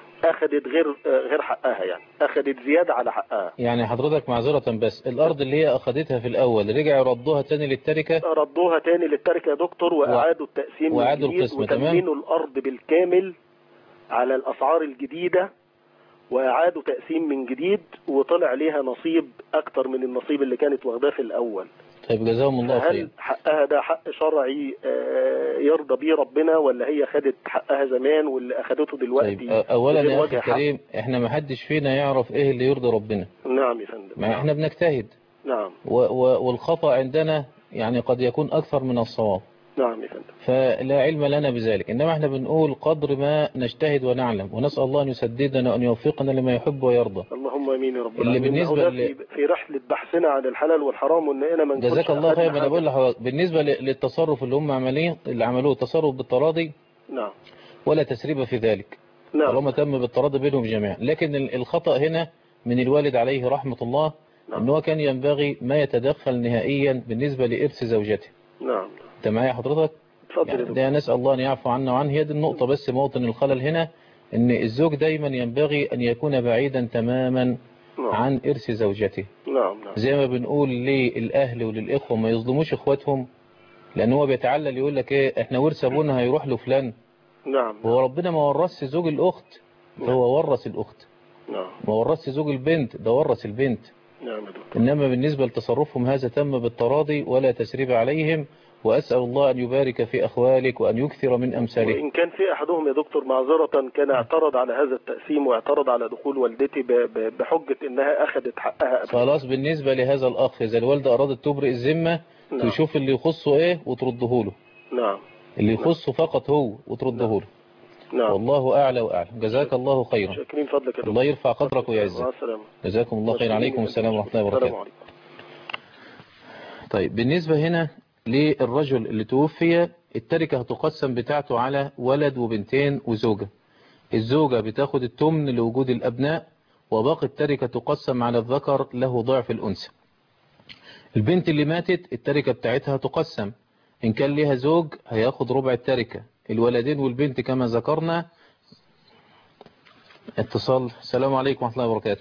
اخذت غير آه، غير حقها يعني اخذت زياده على حقها يعني حضرتك معذرة بس الارض اللي هي اخدتها في الاول رجعوا ردوها تاني للتركة ردوها تاني للتركة يا دكتور وأعادوا التقسيم من وأعادوا جديد القسمة، تمام. وتمنوا الأرض بالكامل على الأسعار الجديدة وأعادوا تقسيم من جديد وطلع ليها نصيب أكتر من النصيب اللي كانت واخداه في الأول طيب جزاهم الله خير هل حقها ده حق شرعي آه، يرضى بيه ربنا ولا هي خدت حقها زمان واللي أخدته دلوقتي طيب أ- اولا بغير يا وجه اخي حق؟ الكريم احنا ما حدش فينا يعرف ايه اللي يرضي ربنا نعم يا فندم ما احنا بنجتهد نعم و و والخطأ عندنا يعني قد يكون اكثر من الصواب نعم يا فندم فلا علم لنا بذلك إنما احنا بنقول قدر ما نجتهد ونعلم ونسأل الله أن يسددنا وأن يوفقنا لما يحب ويرضى اللهم امين يا رب اللي العالمين. بالنسبة هو ده ل- في في رحله بحثنا عن الحلال والحرام واننا ما نكونش جزاك الله أخدنا خير ما انا حاجة. بقول لحضرتك بالنسبة ل- للتصرف اللي هم عمليه اللي عملوه التصرف بالتراضي نعم ولا تسريب في ذلك نعم طالما تم بالتراضي بينهم جميعا لكن ال- الخطأ هنا من الوالد عليه رحمة الله نعم. ان هو كان ينبغي ما يتدخل نهائيا بالنسبة لإرث زوجته نعم انت معايا حضرتك اتفضل يا يعني دكتور ده نسأل الله أن يعفو عنا وعنه هي دي النقطة بس موطن الخلل هنا أن الزوج دايما ينبغي أن يكون بعيدا تماما نعم عن إرث زوجته نعم نعم زي ما بنقول للأهل وللإخوة ما يظلموش إخواتهم لأن هو بيتعلل يقول لك إيه إحنا ورث أبونا هيروح له فلان نعم هو ربنا ما ورثش زوج الأخت ده هو ورث الأخت نعم ما ورثش زوج البنت ده ورث البنت نعم يا دكتور إنما بالنسبة لتصرفهم هذا تم بالتراضي ولا تسريب عليهم وأسأل الله أن يبارك في أخوالك وأن يكثر من أمثالهم وإن كان في أحدهم يا دكتور معذرة كان اعترض على هذا التقسيم واعترض على دخول والدتي ب- ب- بحجة إنها أخذت حقها قبل خلاص بالنسبة لهذا الأخ إذا الوالدة أرادت تبرئ الذمة نعم. تشوف اللي يخصه إيه وترده له نعم اللي يخصه فقط هو وترده له نعم والله أعلى وأعلم جزاك الله خيرا شاكرين فضلك يا دكتور الله يرفع قدرك مع ويعزك السلامة جزاكم الله خير عليكم السلام ورحمة الله السلام وبركاته عليكم طيب بالنسبة هنا للرجل اللي توفي التركة هتقسم بتاعته على ولد وبنتين وزوجة الزوجة بتاخد التمن لوجود الأبناء وباقي التركة تقسم على الذكر له ضعف الأنثى البنت اللي ماتت التركة بتاعتها تقسم إن كان لها زوج هياخد ربع التركة الولدين والبنت كما ذكرنا اتصال السلام عليكم ورحمة الله وبركاته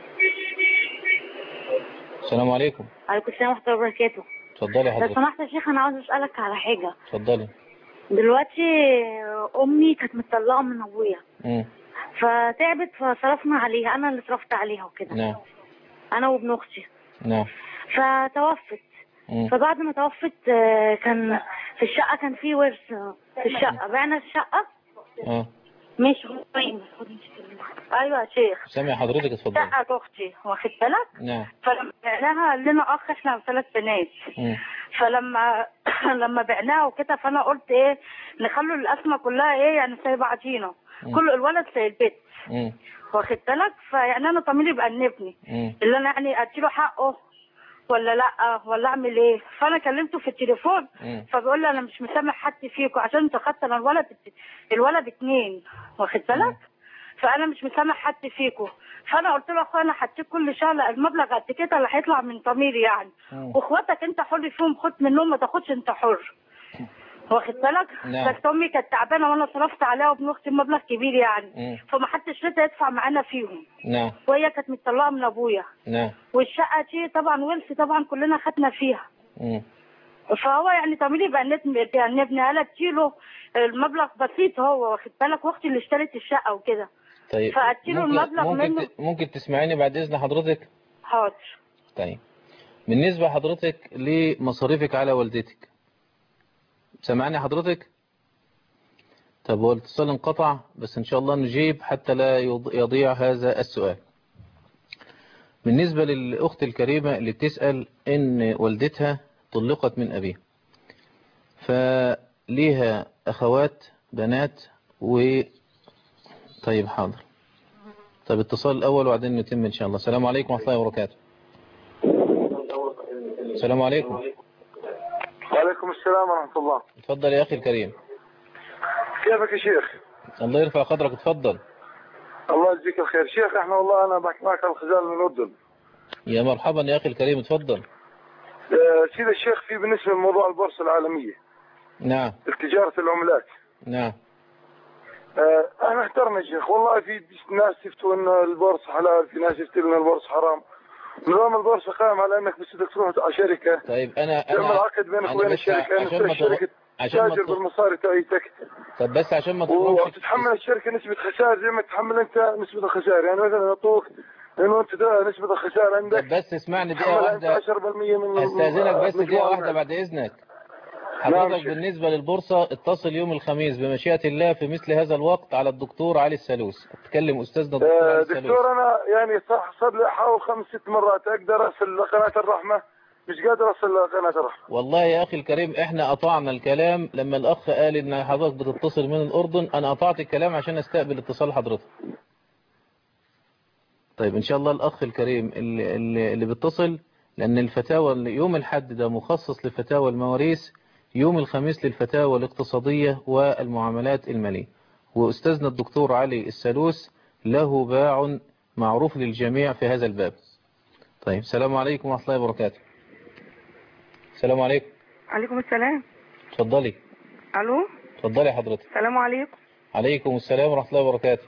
السلام عليكم عليكم السلام ورحمة الله وبركاته اتفضلي يا لو حضرتك سمحت يا شيخ أنا عاوز أسألك على حاجة اتفضلي دلوقتي أمي كانت متطلقة من أبويا مم. فتعبت فصرفنا عليها أنا اللي صرفت عليها وكده نعم أنا وابن أختي نعم فتوفت مم. فبعد ما توفت آه، كان في الشقة كان في ورث آه، في الشقة بعنا الشقة اه مش ايوه يا شيخ سامع حضرتك اتفضل شقة اختي واخد بالك نعم فلما بعناها قال لنا اخ احنا ثلاث بنات مم. فلما لما بعناها وكده فانا قلت ايه نخلوا الاسماء كلها ايه يعني زي بعضينا مم. كل الولد زي البيت مم. واخد بالك فيعني انا ضميري بأنبني مم. اللي انا يعني اديله حقه ولا لا ولا اعمل ايه فانا كلمته في التليفون مم. فبيقول لي انا مش مسامح حد فيكم عشان انت خدت انا الولد الولد اتنين واخد بالك فانا مش مسامح حد فيكم فانا قلت له اخويا انا هديك كل شهر المبلغ قد كده اللي هيطلع من ضميري يعني مم. واخواتك انت حر فيهم خد منهم ما تاخدش انت حر واخد بالك نعم. بس امي كانت تعبانه وانا صرفت عليها وابن اختي مبلغ كبير يعني مم. فما حدش رضى يدفع معانا فيهم نعم وهي كانت متطلقه من ابويا نعم والشقه دي طبعا ورث طبعا كلنا خدنا فيها مم. فهو يعني ضميري بأنبني يعني ابن قال اديله المبلغ بسيط هو واخد بالك واختي اللي اشترت الشقه وكده طيب فأديله ممكن المبلغ ممكن, منه ت- ممكن تسمعيني بعد إذن حضرتك حاضر طيب بالنسبة حضرتك لمصاريفك على والدتك سمعني حضرتك طب هو الاتصال انقطع بس ان شاء الله نجيب حتى لا يض- يضيع هذا السؤال بالنسبة للأخت الكريمة اللي بتسأل إن والدتها طلقت من أبيها فليها أخوات بنات و طيب حاضر طيب اتصال الأول وبعدين نتم إن شاء الله السلام عليكم ورحمة الله وبركاته السلام عليكم وعليكم السلام ورحمة الله اتفضل يا أخي الكريم كيفك يا شيخ الله يرفع قدرك اتفضل الله يجزيك الخير شيخ احنا والله انا بحكي معك عن الخزان من الأردن يا مرحبا يا أخي الكريم اتفضل آه، سيد الشيخ في بالنسبة لموضوع البورصة العالمية نعم تجارة العملات نعم آه، احنا احترنا يا شيخ والله في ناس يفتوا ان البورصة حلال في ناس يفتوا ان البورصة حرام نظام البورصة قائم على انك بس بدك تروح على شركة طيب أنا تعمل أنا عقد بينك أنا وبين بس الشركة عشان ان ما الشركة تغ- عشان ما تاجر تغ- بالمصاري تاعتك طب بس عشان ما تخرجش وتتحمل الشركة نسبة خسائر زي ما تتحمل انت نسبة الخسائر يعني مثلا يعطوك انه انت ده نسبة الخسائر عندك طب بس اسمعني دقيقة تحملها انت واحدة 10% من استاذنك بس مجموع دقيقة واحدة المال. بعد إذنك نعم حضرتك شيخ. بالنسبة للبورصة اتصل يوم الخميس بمشيئة الله في مثل هذا الوقت على الدكتور علي السلوس اتكلم أستاذنا الدكتور علي آه، السلوس دكتور انا يعني صح صار لي احاول خمس ست مرات اقدر اصل قناة الرحمة مش قادر اصل قناة الرحمة والله يا أخي الكريم احنا قطعنا الكلام لما الأخ قال إن حضرتك بتتصل من الأردن أنا قطعت الكلام عشان استقبل اتصال حضرتك طيب إن شاء الله الأخ الكريم اللي, اللي, اللي بيتصل لأن الفتاوى اللي يوم الحد ده مخصص لفتاوى المواريث يوم الخميس للفتاوى الاقتصادية والمعاملات المالية وأستاذنا الدكتور علي السلوس له باع معروف للجميع في هذا الباب طيب السلام عليكم ورحمة الله وبركاته السلام عليكم عليكم السلام اتفضلي الو اتفضلي حضرتك السلام عليكم عليكم السلام ورحمة الله وبركاته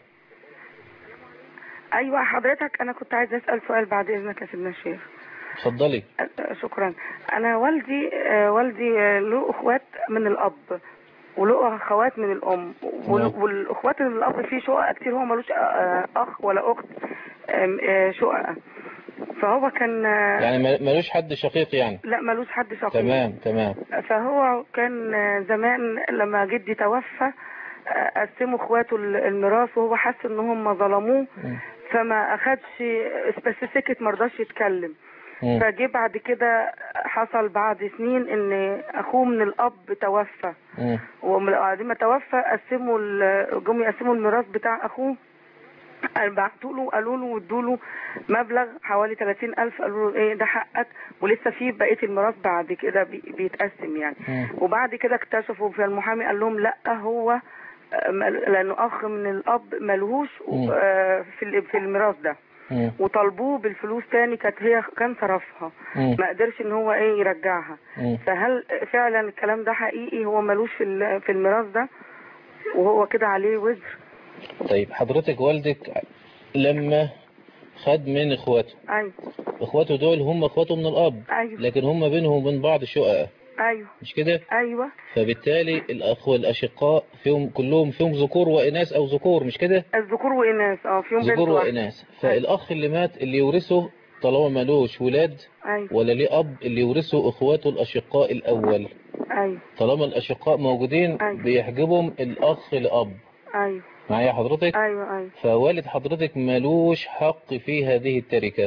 ايوه حضرتك انا كنت عايزه اسال سؤال بعد اذنك يا سيدنا الشيخ اتفضلي أه، شكرا انا والدي آه، والدي آه، له اخوات من الاب وله اخوات من الام وال- نعم. والاخوات من الاب فيه شقق كتير هو ملوش آه، اخ ولا اخت آم، آه، شقق فهو كان آه، يعني ما- ملوش حد شقيق يعني لا ملوش حد شقيق تمام تمام فهو كان زمان لما جدي توفى قسموا اخواته الميراث وهو حس ان هم ظلموه مم. فما اخدش سبيسيفيكت ما رضاش يتكلم مم. فجه بعد كده حصل بعد سنين ان اخوه من الاب توفى مم. وبعد ما توفى قسموا ال- جم يقسموا الميراث بتاع اخوه بعتوا له قالوا له وادوا له مبلغ حوالي 30000 قالوا له ايه ده حقك ولسه في بقيه الميراث بعد كده بي- بيتقسم يعني مم. وبعد كده اكتشفوا في المحامي قال لهم لا هو آه، مل- لانه اخ من الاب ملهوش مم. آه، في ال- في الميراث ده مم. وطالبوه بالفلوس تاني كانت هي كان صرفها مم. ما قدرش ان هو ايه يرجعها مم. فهل فعلا الكلام ده حقيقي هو ملوش في ال- في الميراث ده وهو كده عليه وزر طيب حضرتك والدك لما خد من اخواته ايوه اخواته دول هم اخواته من الاب ايوه لكن هم بينهم وبين بعض شقق ايوه مش كده ايوه فبالتالي الاخوه الاشقاء فيهم كلهم فيهم ذكور واناث او ذكور مش كده الذكور واناث اه فيهم بنت ذكور واحدة. واناث فالاخ اللي مات اللي يورثه طالما ملوش ولاد ايوه ولا ليه اب اللي يورثوا اخواته الاشقاء الاول ايوه طالما الاشقاء موجودين أيوة. بيحجبهم الاخ لاب ايوه معايا حضرتك ايوه ايوه فوالد حضرتك ملوش حق في هذه التركة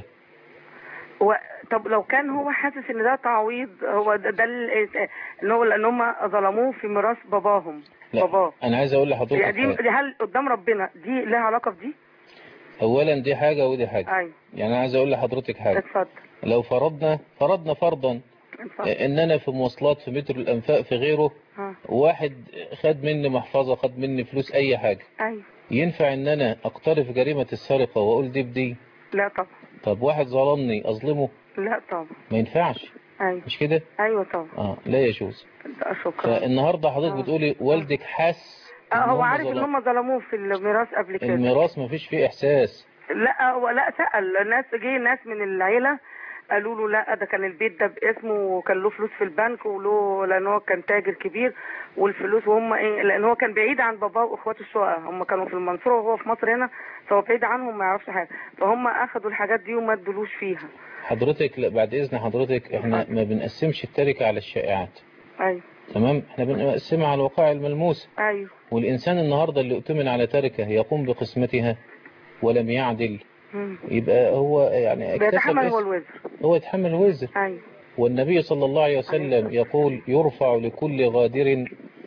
و... طب لو كان هو حاسس ان ده تعويض هو ده, ده ال- ان هو لان هم ظلموه في ميراث باباهم باباه لا انا عايز اقول لحضرتك يعني دي حاجة. دي هل قدام ربنا دي لها علاقه بدي؟ اولا دي حاجة ودي حاجة ايوه يعني انا عايز اقول لحضرتك حاجة اتفضل لو فرضنا فرضنا فرضا اتفضل ان انا في مواصلات في مترو الانفاق في غيره ها واحد خد مني محفظة خد مني فلوس اي حاجة ايوه ينفع ان انا اقترف جريمة السرقة واقول دي بدي لا طبعا طب واحد ظلمني اظلمه لا طبعا ما ينفعش ايوه مش كده ايوه طبعا اه لا يجوز ده شكرا فالنهاردة حضرتك بتقولي والدك حس اه إن هو هم عارف ان ظلموا. هم ظلموه في الميراث قبل كده الميراث ما فيش فيه احساس لا هو لا سأل الناس جه ناس من العيلة قالوا له لا ده كان البيت ده باسمه وكان له فلوس في البنك وله لان هو كان تاجر كبير والفلوس وهم ايه لان هو كان بعيد عن باباه واخواته الشقق هم كانوا في المنصورة وهو في مصر هنا فهو بعيد عنهم ما يعرفش حاجة فهم اخدوا الحاجات دي وما ادولوش فيها حضرتك لا بعد اذن حضرتك احنا ما بنقسمش التركة على الشائعات ايوه تمام احنا بنقسمها على الوقائع الملموسة ايوه والانسان النهاردة اللي اؤتمن على تركة يقوم بقسمتها ولم يعدل مم. يبقى هو يعني اكتسب بيتحمل هو اسم الوزر هو يتحمل وزر ايوه والنبي صلى الله عليه وسلم يقول يرفع لكل غادر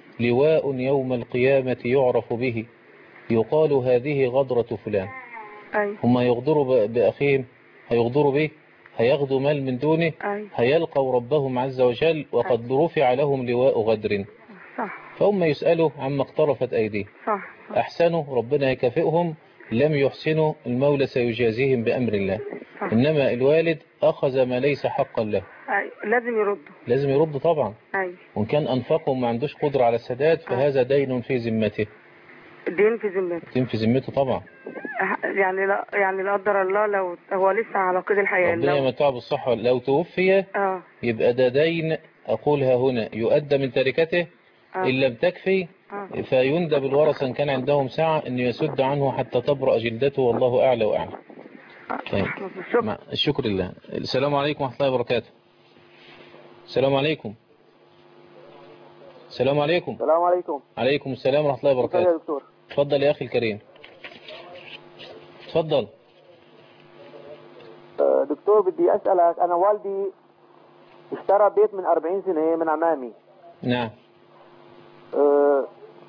لواء يوم القيامة يعرف به يقال هذه غدرة فلان ايوه هم يغدروا ب- بأخيهم هيغدروا به هياخدوا مال من دونه ايوه هيلقوا ربهم عز وجل وقد رفع لهم لواء غدر صح فهم يسألوا عما اقترفت أيديهم صح أحسنوا ربنا يكافئهم لم يحسنوا المولى سيجازيهم بأمر الله صح إنما الوالد أخذ ما ليس حقا له ايوه لازم يردوا لازم يرد طبعا ايوه وإن كان أنفقه وما عندوش قدرة على السداد فهذا دين في ذمته دين في ذمته دين في ذمته طبعا يعني لا يعني لا قدر الله لو هو لسه على قيد الحياة ربنا لو يمتعه بالصحة لو توفي اه يبقى ده دين أقولها هنا يؤدى من تركته آه. إن لم تكفي آه. فيندب الورثة إن كان عندهم سعة أن يسد عنه حتى تبرأ جلدته والله أعلى وأعلم طيب. مع الشكر لله السلام عليكم ورحمة الله وبركاته السلام عليكم السلام عليكم السلام عليكم عليكم السلام ورحمة الله ازيك يا وبركاته دكتور اتفضل يا أخي الكريم اتفضل آه، دكتور بدي اسالك انا والدي اشترى بيت من 40 سنه من عمامي نعم آه،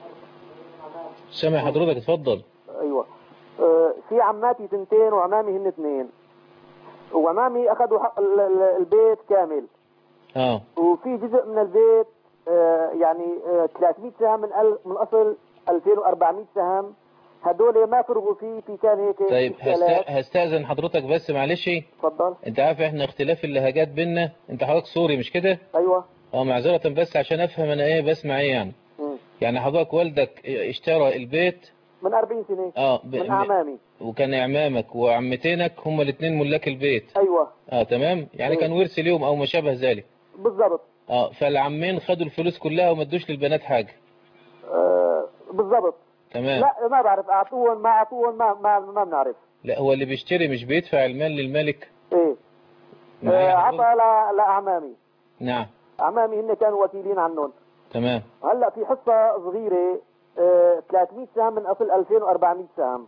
سامع حضرتك اتفضل ايوه آه، في عماتي تنتين وعمامي هن اثنين وعمامي اخذوا حق ال- ال- البيت كامل اه وفي جزء من البيت آه، يعني آه، 300 سهم من ال- من اصل 2400 سهم هدول ما فرغوا فيه في كان هيك طيب إشكالات. هست- هستأذن حضرتك بس معلش اتفضل انت عارف احنا اختلاف اللهجات بينا انت حضرتك سوري مش كده ايوه اه معذرة بس عشان افهم انا ايه بسمع ايه يعني مم. يعني حضرتك والدك اشترى البيت من 40 سنه اه ب... من اعمامي وكان اعمامك وعمتينك هما الاثنين ملاك البيت ايوه اه تمام يعني كان ورث اليوم او ما شابه ذلك بالضبط اه فالعمين خدوا الفلوس كلها وما ادوش للبنات حاجة آه، بالضبط تمام لا ما بعرف اعطوهم ما اعطوهم ما ما ما بنعرف لا هو اللي بيشتري مش بيدفع المال للملك ايه معايا آه، حضرتك؟ عطى ل- لاعمامي نعم اعمامي هن كانوا وكيلين عنهم تمام هلا في حصه صغيره آه، 300 سهم من اصل 2400 سهم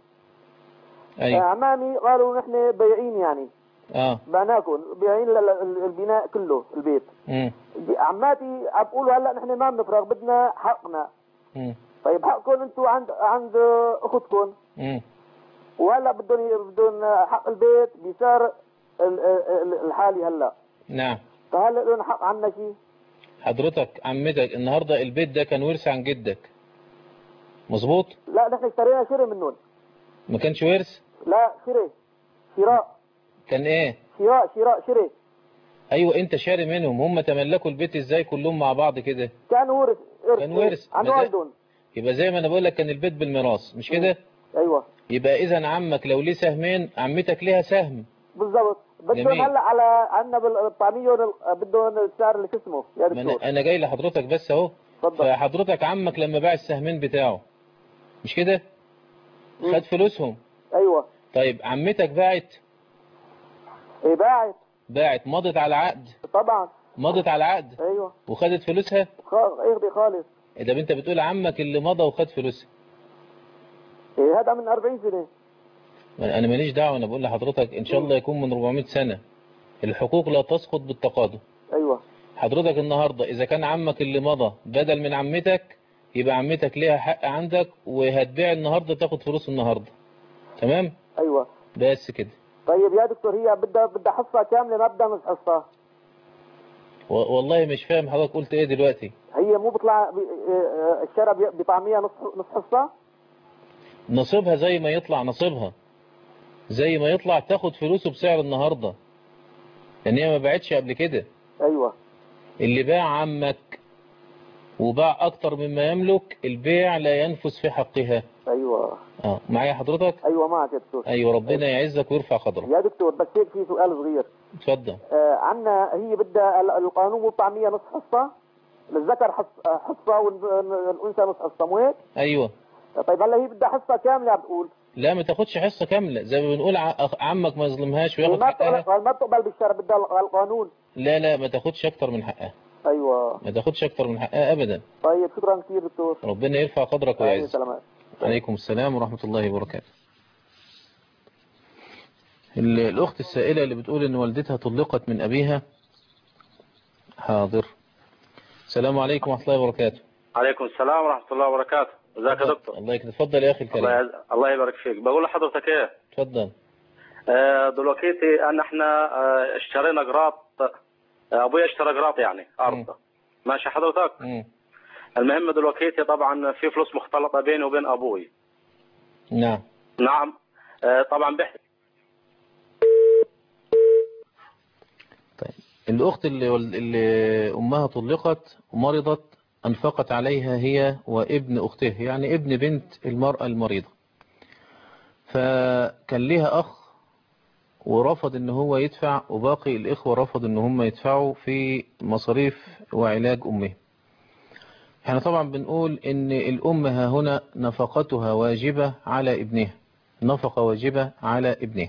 آه، ايوه اعمامي قالوا نحن بياعين يعني اه بعناكم بياعين لل- ال- البناء كله البيت امم عماتي عم بيقولوا هلا نحن ما بنفرغ بدنا حقنا امم طيب حقكم انتم عند عند اختكم امم وهلا بدهم بدهم حق البيت بسعر ال- ال- الحالي هلا نعم فهلا لهم حق عنا شيء حضرتك عمتك النهاردة البيت ده كان ورث عن جدك مظبوط لا نحن اشترينا شراء منهم ما كانش ورث لا شراء شراء كان ايه شراء شراء شراء ايوه انت شاري منهم هم تملكوا البيت ازاي كلهم مع بعض كده كان ورث ورث كان ورث عن ما زي- والدهم يبقى زي ما انا بقول لك كان البيت بالميراث مش كده ايوه يبقى اذا عمك لو ليه سهمين عمتك ليها سهم بالضبط بدهم جميل. هلا على عنا بالطعمية بدهم السعر اللي شو اسمه يا ما دكتور انا انا جاي لحضرتك بس اهو فحضرتك عمك لما باع السهمين بتاعه مش كده خد فلوسهم ايوه طيب عمتك باعت ايه باعت باعت مضت على عقد طبعا مضت على عقد ايوه وخدت فلوسها خ- اخدي خالص ده انت بتقول عمك اللي مضى وخد فلوسها ايه هذا من 40 سنه انا ماليش دعوه انا بقول لحضرتك ان شاء الله يكون من 400 سنه الحقوق لا تسقط بالتقادم ايوه حضرتك النهارده اذا كان عمك اللي مضى بدل من عمتك يبقى عمتك ليها حق عندك وهتبيع النهارده تاخد فلوس النهارده تمام ايوه بس كده طيب يا دكتور هي بدها بدها حصه كامله ما بدها نص حصه و- والله مش فاهم حضرتك قلت ايه دلوقتي هي مو بيطلع بي- آه، الشارع بي- بطعميه نص نص حصه نصيبها زي ما يطلع نصيبها زي ما يطلع تاخد فلوسه بسعر النهارده لان هي ما باعتش قبل كده ايوه اللي باع عمك وباع اكتر مما يملك البيع لا ينفذ في حقها ايوه اه معايا حضرتك ايوه معك يا دكتور ايوه ربنا يعزك ويرفع قدرك يا دكتور بس هيك في سؤال صغير اتفضل آه عنا هي بدها ال- القانون مو بطعميه نص حصه للذكر حص- آه، حصه والانثى نص حصه مو هيك؟ ايوه طيب هلا هي بدها حصه كامله بتقول لا ما تاخدش حصه كامله زي ما بنقول ع- أخ- عمك ما يظلمهاش هي وياخد ما حقها بتقبل ما بتقبل بالشرع بدها ال- القانون لا لا ما تاخدش اكتر من حقها ايوه ما تاخدش اكتر من حقها ابدا طيب شكرا كثير دكتور ربنا يرفع قدرك آمين، ويعزك سلامات عليكم السلام ورحمة الله وبركاته ال- الأخت السائلة اللي بتقول إن والدتها طلقت من أبيها حاضر السلام عليكم ورحمة الله وبركاته عليكم السلام ورحمة الله وبركاته ازيك يا دكتور الله يكرمك اتفضل يا أخي الله, الكريم يعز... الله يبارك فيك بقول لحضرتك ايه اتفضل آه دلوقتي ان احنا آه اشترينا قراط آه ابويا اشترى قراط يعني ارض ماشي حضرتك مم. المهم دلوقتي طبعا في فلوس مختلطة بيني وبين ابوي نعم نعم آه طبعا بح... الأخت اللي, وال- اللي أمها طلقت ومرضت أنفقت عليها هي وابن أخته يعني ابن بنت المرأة المريضة فكان ليها أخ ورفض ان هو يدفع وباقي الإخوة رفض ان هم يدفعوا في مصاريف وعلاج أمه احنا طبعا بنقول ان الأم ها هنا نفقتها واجبة على ابنها نفقة واجبة على ابنها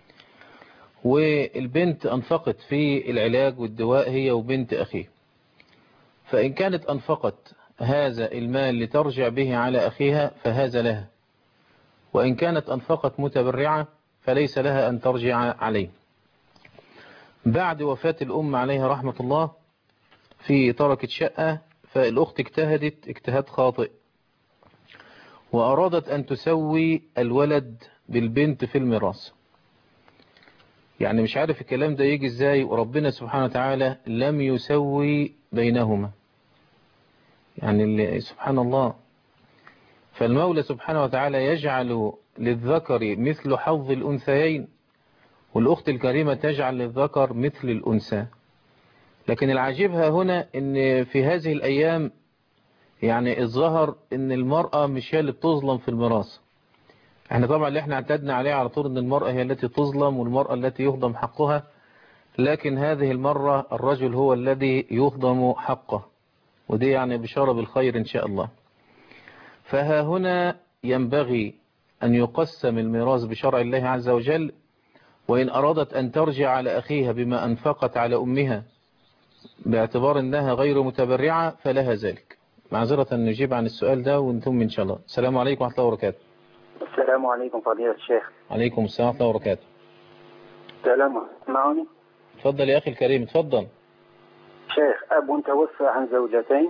والبنت أنفقت في العلاج والدواء هي وبنت أخيه فإن كانت أنفقت هذا المال لترجع به على أخيها فهذا لها وإن كانت أنفقت متبرعة فليس لها أن ترجع عليه بعد وفاة الأم عليها رحمة الله في تركت شقة فالأخت اجتهدت اجتهاد خاطئ وأرادت أن تسوي الولد بالبنت في الميراث يعني مش عارف الكلام ده يجي ازاي وربنا سبحانه وتعالى لم يسوي بينهما يعني اللي سبحان الله فالمولى سبحانه وتعالى يجعل للذكر مثل حظ الأنثيين والأخت الكريمة تجعل للذكر مثل الأنثى لكن العجيبها هنا ان في هذه الأيام يعني الظهر ان المرأة مش هي اللي بتظلم في الميراث احنا طبعا اللي احنا اعتدنا عليه على طول ان المرأة هي التي تظلم والمرأة التي يهضم حقها لكن هذه المرة الرجل هو الذي يهضم حقه ودي يعني بشارة بالخير ان شاء الله فها هنا ينبغي أن يقسم الميراث بشرع الله عز وجل وإن أرادت أن ترجع على أخيها بما أنفقت على أمها باعتبار أنها غير متبرعة فلها ذلك معذرة نجيب عن السؤال ده ونتم إن شاء الله السلام عليكم ورحمة الله وبركاته السلام عليكم فضيلة الشيخ عليكم السلام ورحمة الله وبركاته سلام معوني تفضل يا أخي الكريم تفضل شيخ أب توفى عن زوجتين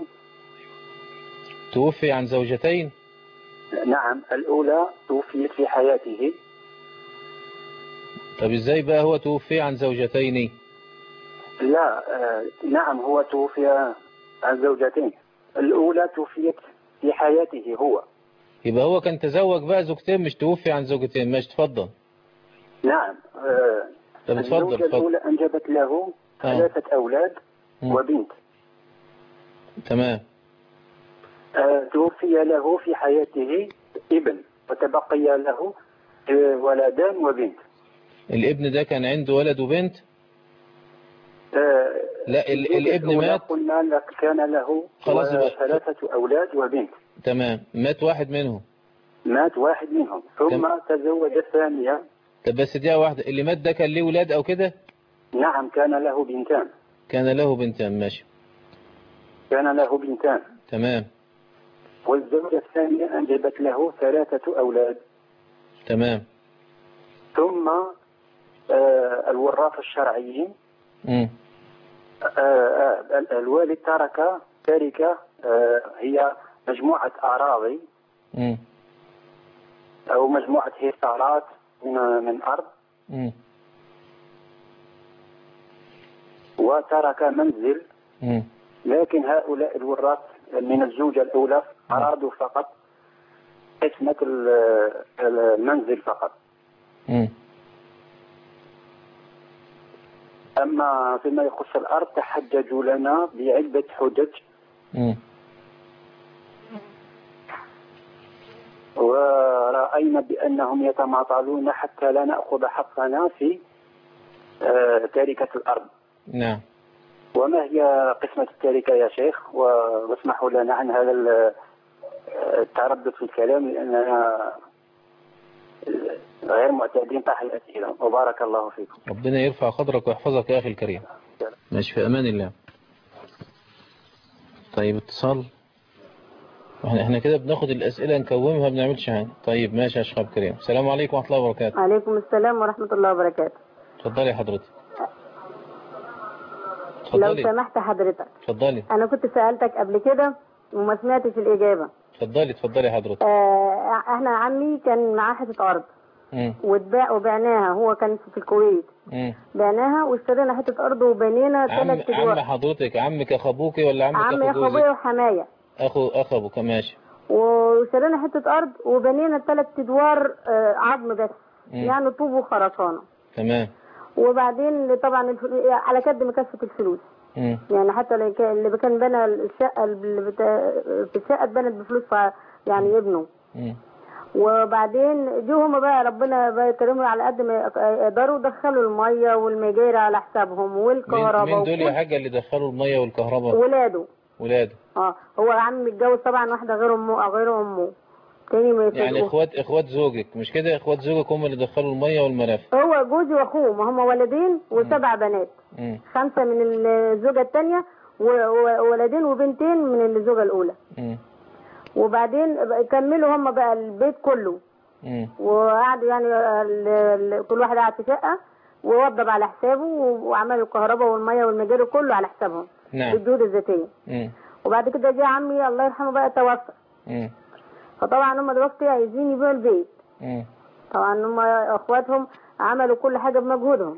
توفي عن زوجتين نعم الأولى توفيت في حياته طب إزاي بقى هو توفي عن زوجتين لا آه نعم هو توفي عن زوجتين الأولى توفيت في حياته هو يبقى هو كان تزوج بقى زوجتين مش توفي عن زوجتين ماشي تفضل نعم آه طب اتفضل الزوجة اتفضل الأولى أنجبت له آه. ثلاثة أولاد وبنت تمام آه توفي له في حياته ابن وتبقي له آه ولدان وبنت الابن ده كان عنده ولد وبنت آه لا ال- الزوجة الابن الأولى مات قلنا لك كان له خلاص يبقى- ثلاثة أولاد وبنت تمام مات واحد منهم مات واحد منهم ثم تزوج الثانية طب بس دقيقة واحدة اللي مات ده كان ليه ولاد او كده نعم كان له بنتان كان له بنتان ماشي كان له بنتان تمام والزوجة الثانية أنجبت له ثلاثة أولاد تمام ثم آه، الوراث الشرعيين مم. آه، آه، ال- الوالد ترك تركة آه، هي مجموعة أراضي مم. أو مجموعة هكتارات من من أرض مم. وترك منزل مم. لكن هؤلاء الوراث من الزوجة الأولى أرادوا فقط قسمة ال- المنزل فقط مم. أما فيما يخص الأرض تحججوا لنا بعدة حجج مم. ورأينا بأنهم يتماطلون حتى لا نأخذ حقنا في آه، تركة الأرض نعم وما هي قسمة التركة يا شيخ و- واسمحوا لنا عن هذا ال- التردد في الكلام لأننا غير معتادين طرح الأسئلة وبارك الله فيكم ربنا يرفع قدرك ويحفظك يا أخي الكريم ماشي في أمان الله طيب اتصال احنا احنا كده بناخد الأسئلة نكومها ما بنعملش حاجة طيب ماشي يا شباب كريم السلام عليكم ورحمة الله وبركاته عليكم السلام ورحمة الله وبركاته اتفضلي يا حضرتك لو اتفضلي سمحت حضرتك اتفضلي أنا كنت سألتك قبل كده وما سمعتش الإجابة اتفضلي اتفضلي يا حضرتك آه احنا عمي كان معاه حتة أرض مم. واتباع وبعناها هو كان في الكويت مم. بعناها واشترينا حتة أرض وبنينا عم ثلاث عم أدوار حضرتك عمك أخ أبوكي ولا عمك عمي أخو أخو أبويا جوزك وحماية أخو أخ أبوك ماشي واشترينا حتة أرض وبنينا ثلاث أدوار آه عظم بس مم. يعني طوب وخرسانة تمام وبعدين طبعا الفلو- على قد ما كفت الفلوس مم. يعني حتى اللي كان- اللي كان بنى الشقة اللي بتا... في الشقة اتبنت بفلوس ف- يعني ابنه مم. وبعدين جو هم بقى ربنا بقى يكرمهم على قد ما يقدروا دخلوا المية والمجاري على حسابهم مين, والكهرباء مين دول يا وكل- حاجة اللي دخلوا المية والكهرباء ولاده ولاده اه هو عم متجوز طبعا واحدة غير امه او غير امه تاني ما يعني يفرقوا. اخوات اخوات زوجك مش كده اخوات زوجك هم اللي دخلوا المية والمرافق هو جوزي واخوه ما هم ولدين وسبع بنات مم. خمسة من الزوجة التانية و- و- ولدين وبنتين من الزوجة الأولى مم. وبعدين بقى كملوا هم بقى البيت كله مم. وقعدوا يعني ال- ال- كل واحد قاعد في شقة ووضب على حسابه و- وعملوا الكهرباء والمية والمجاري كله على حسابهم نعم بالجهود الذاتية مم. وبعد كده جه عمي الله يرحمه بقى توفى مم. فطبعا هم دلوقتي عايزين يبيعوا البيت مم. طبعا هم اخواتهم عملوا كل حاجة بمجهودهم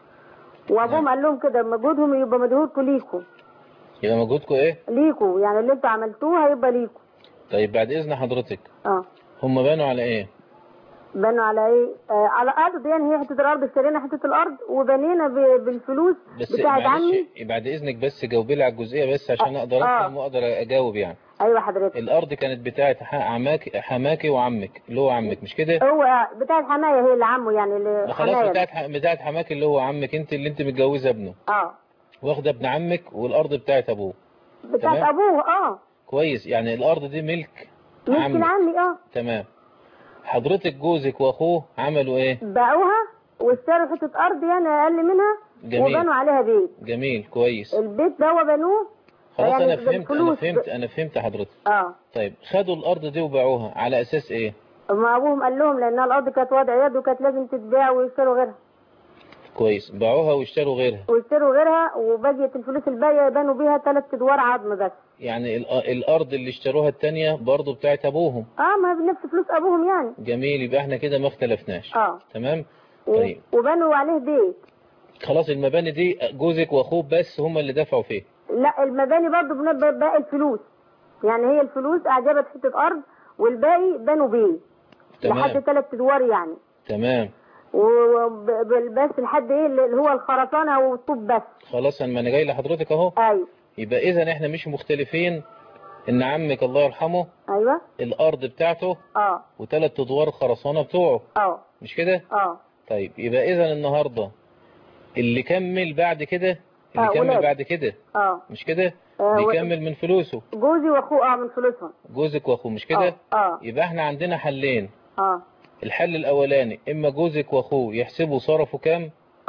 وابوهم قال لهم كده مجهودهم يبقى مجهودكم ليكوا يبقى مجهودكم ايه ليكوا يعني اللي انتوا عملتوه هيبقى ليكوا طيب بعد اذن حضرتك اه هم بنوا على ايه بنوا على ايه آه على ارض يعني هي حته الارض اشترينا حته الارض وبنينا ب- بالفلوس بس بتاعت معلش عمي بعد اذنك بس جاوبي لي على الجزئيه بس عشان اقدر آه. افهم واقدر اجاوب يعني ايوه حضرتك الارض كانت بتاعت ح- عماك حماكي وعمك اللي هو عمك مش كده هو بتاعت حمايه هي اللي عمه يعني اللي خلاص حمايه بتاعت ح- بتاعت حماكي اللي هو عمك انت اللي انت متجوزه ابنه اه واخده ابن عمك والارض بتاعت ابوه بتاعت تمام. ابوه اه كويس يعني الارض دي ملك مش عمك عمي اه تمام حضرتك جوزك واخوه عملوا ايه باعوها واشتروا حته ارض يعني اقل منها جميل. وبنوا عليها بيت جميل كويس البيت ده هو بنوه خلاص يعني انا فهمت انا بالفلوس فهمت انا فهمت حضرتك اه طيب خدوا الارض دي وباعوها على اساس ايه ما ابوهم قال لهم لانها الارض كانت وضع يد وكانت لازم تتباع ويشتروا غيرها كويس باعوها واشتروا غيرها ويشتروا غيرها وبقيت الفلوس الباقيه بنوا بيها ثلاث ادوار عظم بس يعني ال- الارض اللي اشتروها التانية برضو بتاعت ابوهم اه ما بنفس فلوس ابوهم يعني جميل يبقى احنا كده ما اختلفناش اه تمام و- طيب وبنوا عليه بيت خلاص المباني دي جوزك واخوه بس هم اللي دفعوا فيه لا المباني برضه بنبقى باقي الفلوس يعني هي الفلوس اعجبت حته ارض والباقي بنوا بيه لحد تمام ثلاث ادوار يعني تمام وبس لحد ايه اللي هو الخرسانه والطوب بس خلاص انا انا جاي لحضرتك اهو ايوه يبقى اذا احنا مش مختلفين ان عمك الله يرحمه ايوه الارض بتاعته اه وثلاث ادوار خرسانه بتوعه اه مش كده اه طيب يبقى اذا النهارده اللي كمل بعد كده اللي آه، كمل ولاد. بعد كده اه مش كده آه، و- بيكمل من فلوسه جوزي واخوه اه من فلوسهم جوزك واخوه مش كده اه اه يبقى احنا عندنا حلين اه الحل الاولاني اما جوزك واخوه يحسبوا صرفوا كام اه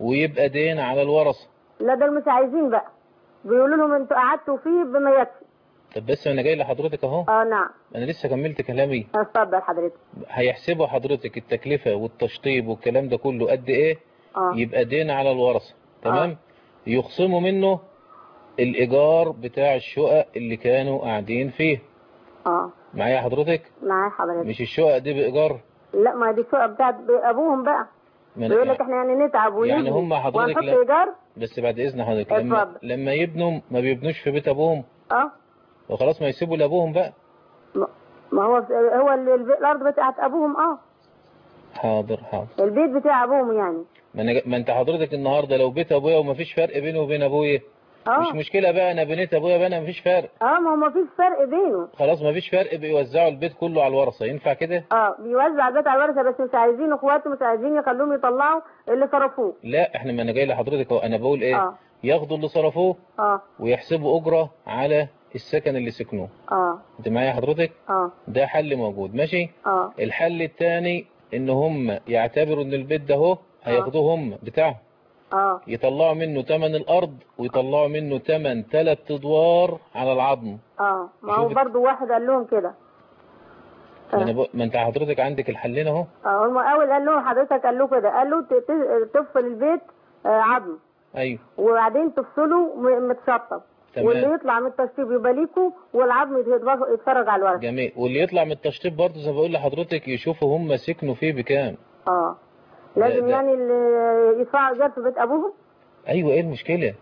ويبقى دين على الورثة لا دول مش عايزين بقى بيقولوا لهم انتوا قعدتوا فيه بما يكفي طب بس انا جاي لحضرتك اهو اه نعم انا لسه كملت كلامي اتفضل حضرتك هيحسبوا حضرتك التكلفة والتشطيب والكلام ده كله قد ايه اه يبقى دين على الورثة تمام يخصموا منه الايجار بتاع الشقق اللي كانوا قاعدين فيه اه معايا حضرتك معايا حضرتك مش الشقق دي بايجار لا ما دي الشقه بتاعت ابوهم بقى ما أنا- بيقول لك احنا يعني نتعب ونيجي يعني هم حضرتك وهنحط لا- ايجار بس بعد اذن حضرتك لما اتفضل. لما يبنوا ما بيبنوش في بيت ابوهم اه وخلاص ما يسيبوا لابوهم بقى ما هو هو اللي البي- الارض بتاعت ابوهم اه حاضر حاضر البيت بتاع ابوهم يعني ما, أنا... ما انت حضرتك النهارده لو بيت ابويا وما فيش فرق بينه وبين ابويا اه مش مشكله بقى انا بنيت ابويا بقى انا ما فيش فرق اه ما هو ما فيش فرق بينه خلاص ما فيش فرق بيوزعوا البيت كله على الورثه ينفع كده اه بيوزع البيت على الورثه بس مش عايزين اخواته مش عايزين يخلوهم يطلعوا اللي صرفوه لا احنا ما انا جاي لحضرتك اهو انا بقول ايه اه ياخدوا اللي صرفوه اه ويحسبوا اجره على السكن اللي سكنوه اه انت معايا حضرتك اه ده حل موجود ماشي اه الحل الثاني ان هم يعتبروا ان البيت ده اهو هياخدوه هم بتاعهم اه يطلعوا منه تمن الارض ويطلعوا منه تمن ثلاث ادوار على العظم اه ما هو شوفي. برضو واحد قال لهم كده ما, أنا ب... ما انت حضرتك عندك الحلين اهو اه هم اول قال له حضرتك قال له كده قال له ت- ت- تفصل البيت آه عظم ايوه وبعدين تفصله م- متشطب تمام. واللي يطلع من التشطيب يبقى ليكوا والعظم يتفرج- يتفرج على الورق جميل واللي يطلع من التشطيب برضه زي ما بقول لحضرتك يشوفوا هم سكنوا فيه بكام اه ده- لازم ده- يعني اللي يدفعوا ايجار في بيت ابوهم ايوه ايه المشكله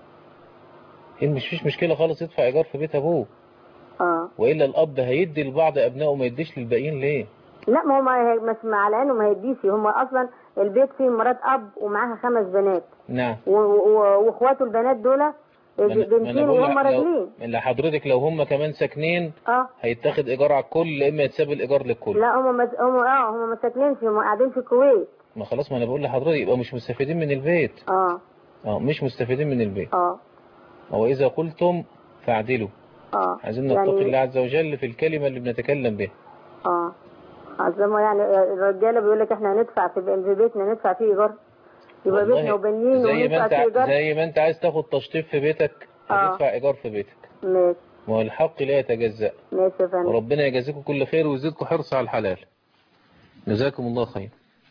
ايه مش فيش مشكله خالص يدفع ايجار في بيت ابوه اه والا الاب هيدي لبعض ابنائه وما يديش للباقيين ليه لا ما هو ما هي- مش مع على ما هيديش هم اصلا البيت فيه مرات اب ومعاها خمس بنات نعم و- و- واخواته البنات دول ما أنا- ما أنا بنتين بقول وهم لح- راجلين لو اللي حضرتك لو هم كمان ساكنين اه هيتاخد ايجار على الكل اما يتساب الايجار للكل لا هم مس... هم اه هم ما ساكنينش هم قاعدين في الكويت ما خلاص ما انا بقول لحضرتك يبقى مش مستفيدين من البيت اه اه مش مستفيدين من البيت اه واذا قلتم فاعدلوا اه عايزين نتقي يعني- الله عز وجل في الكلمه اللي بنتكلم بها اه عزموا يعني الرجاله بيقول لك احنا هندفع في بي- في بيتنا ندفع فيه ايجار يبقى والله بيتنا وبنين زي ما وندفع انت فيه ع- ايجار زي ما انت عايز تاخد تشطيب في بيتك آه. هتدفع ايجار في بيتك ماشي ما هو الحق لا يتجزأ ماشي يا فندم وربنا يجازيكم كل خير ويزيدكم حرص على الحلال جزاكم الله خير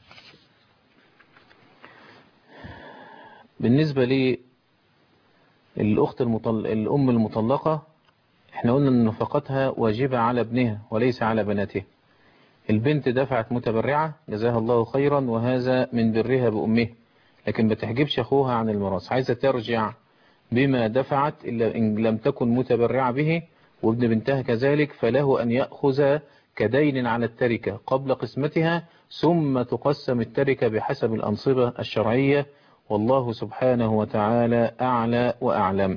بالنسبة لي الأخت المطل... الأم المطلقة احنا قلنا ان نفقتها واجبة على ابنها وليس على بناتها البنت دفعت متبرعة جزاها الله خيرا وهذا من برها بأمه لكن ما تحجبش أخوها عن الميراث عايزة ترجع بما دفعت إلا إن لم تكن متبرعة به وابن بنتها كذلك فله أن يأخذ كدين على التركة قبل قسمتها ثم تقسم التركة بحسب الأنصبة الشرعية والله سبحانه وتعالى أعلى وأعلم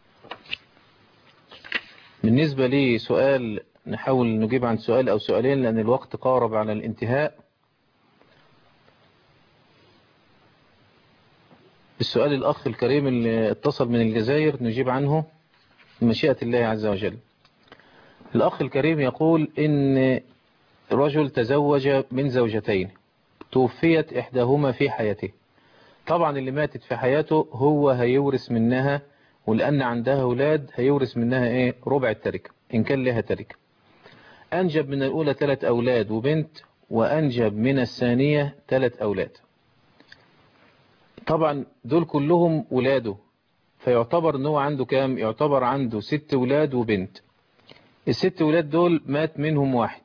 بالنسبة لي سؤال نحاول نجيب عن سؤال أو سؤالين لأن الوقت قارب على الانتهاء السؤال الأخ الكريم اللي اتصل من الجزائر نجيب عنه بمشيئة الله عز وجل الأخ الكريم يقول إن رجل تزوج من زوجتين توفيت إحداهما في حياته طبعا اللي ماتت في حياته هو هيورث منها ولأن عندها أولاد هيورث منها إيه ربع التركة إن كان لها تركة أنجب من الأولى ثلاث أولاد وبنت وأنجب من الثانية ثلاث أولاد طبعا دول كلهم ولاده فيعتبر ان هو عنده كام يعتبر عنده ست ولاد وبنت الست ولاد دول مات منهم واحد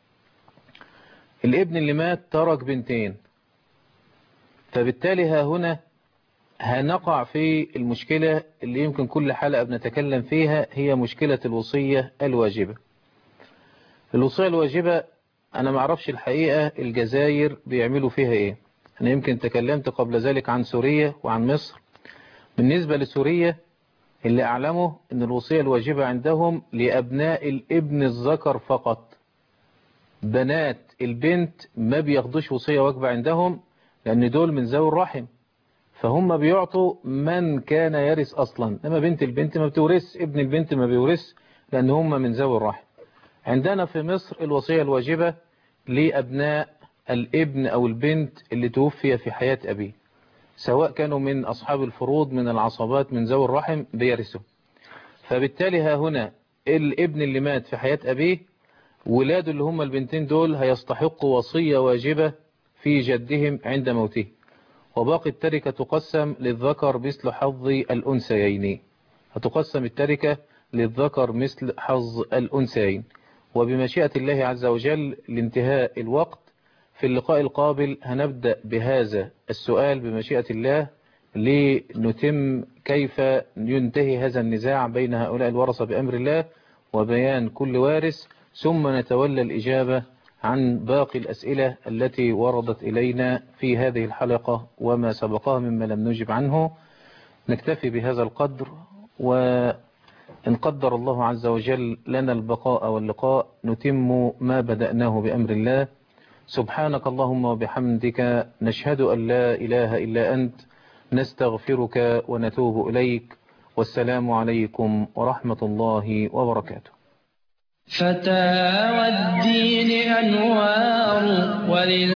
الابن اللي مات ترك بنتين فبالتالي ها هنا هنقع في المشكلة اللي يمكن كل حلقة بنتكلم فيها هي مشكلة الوصية الواجبة الوصية الواجبة أنا معرفش الحقيقة الجزائر بيعملوا فيها إيه أنا يمكن تكلمت قبل ذلك عن سوريا وعن مصر بالنسبة لسوريا اللي أعلمه أن الوصية الواجبة عندهم لأبناء الابن الذكر فقط بنات البنت ما بياخدوش وصية واجبة عندهم لأن دول من ذوي الرحم فهم بيعطوا من كان يرث أصلا لما بنت البنت ما بتورث ابن البنت ما بيورث لأن هم من ذوي الرحم عندنا في مصر الوصية الواجبة لأبناء الابن أو البنت اللي توفي في حياة أبيه سواء كانوا من أصحاب الفروض من العصبات من ذوي الرحم بيرثوا فبالتالي ها هنا الابن اللي مات في حياة أبيه ولاده اللي هم البنتين دول هيستحقوا وصية واجبة في جدهم عند موته وباقي التركة تقسم للذكر مثل حظ الأنثيين هتقسم التركة للذكر مثل حظ الأنثيين وبمشيئة الله عز وجل لانتهاء الوقت في اللقاء القابل هنبدأ بهذا السؤال بمشيئة الله لنتم كيف ينتهي هذا النزاع بين هؤلاء الورثة بأمر الله وبيان كل وارث ثم نتولى الإجابة عن باقي الأسئلة التي وردت إلينا في هذه الحلقة وما سبقها مما لم نجب عنه نكتفي بهذا القدر وإن قدر الله عز وجل لنا البقاء واللقاء نتم ما بدأناه بأمر الله سبحانك اللهم وبحمدك نشهد أن لا إله إلا أنت نستغفرك ونتوب إليك والسلام عليكم ورحمة الله وبركاته فتى والدين أنوار ولل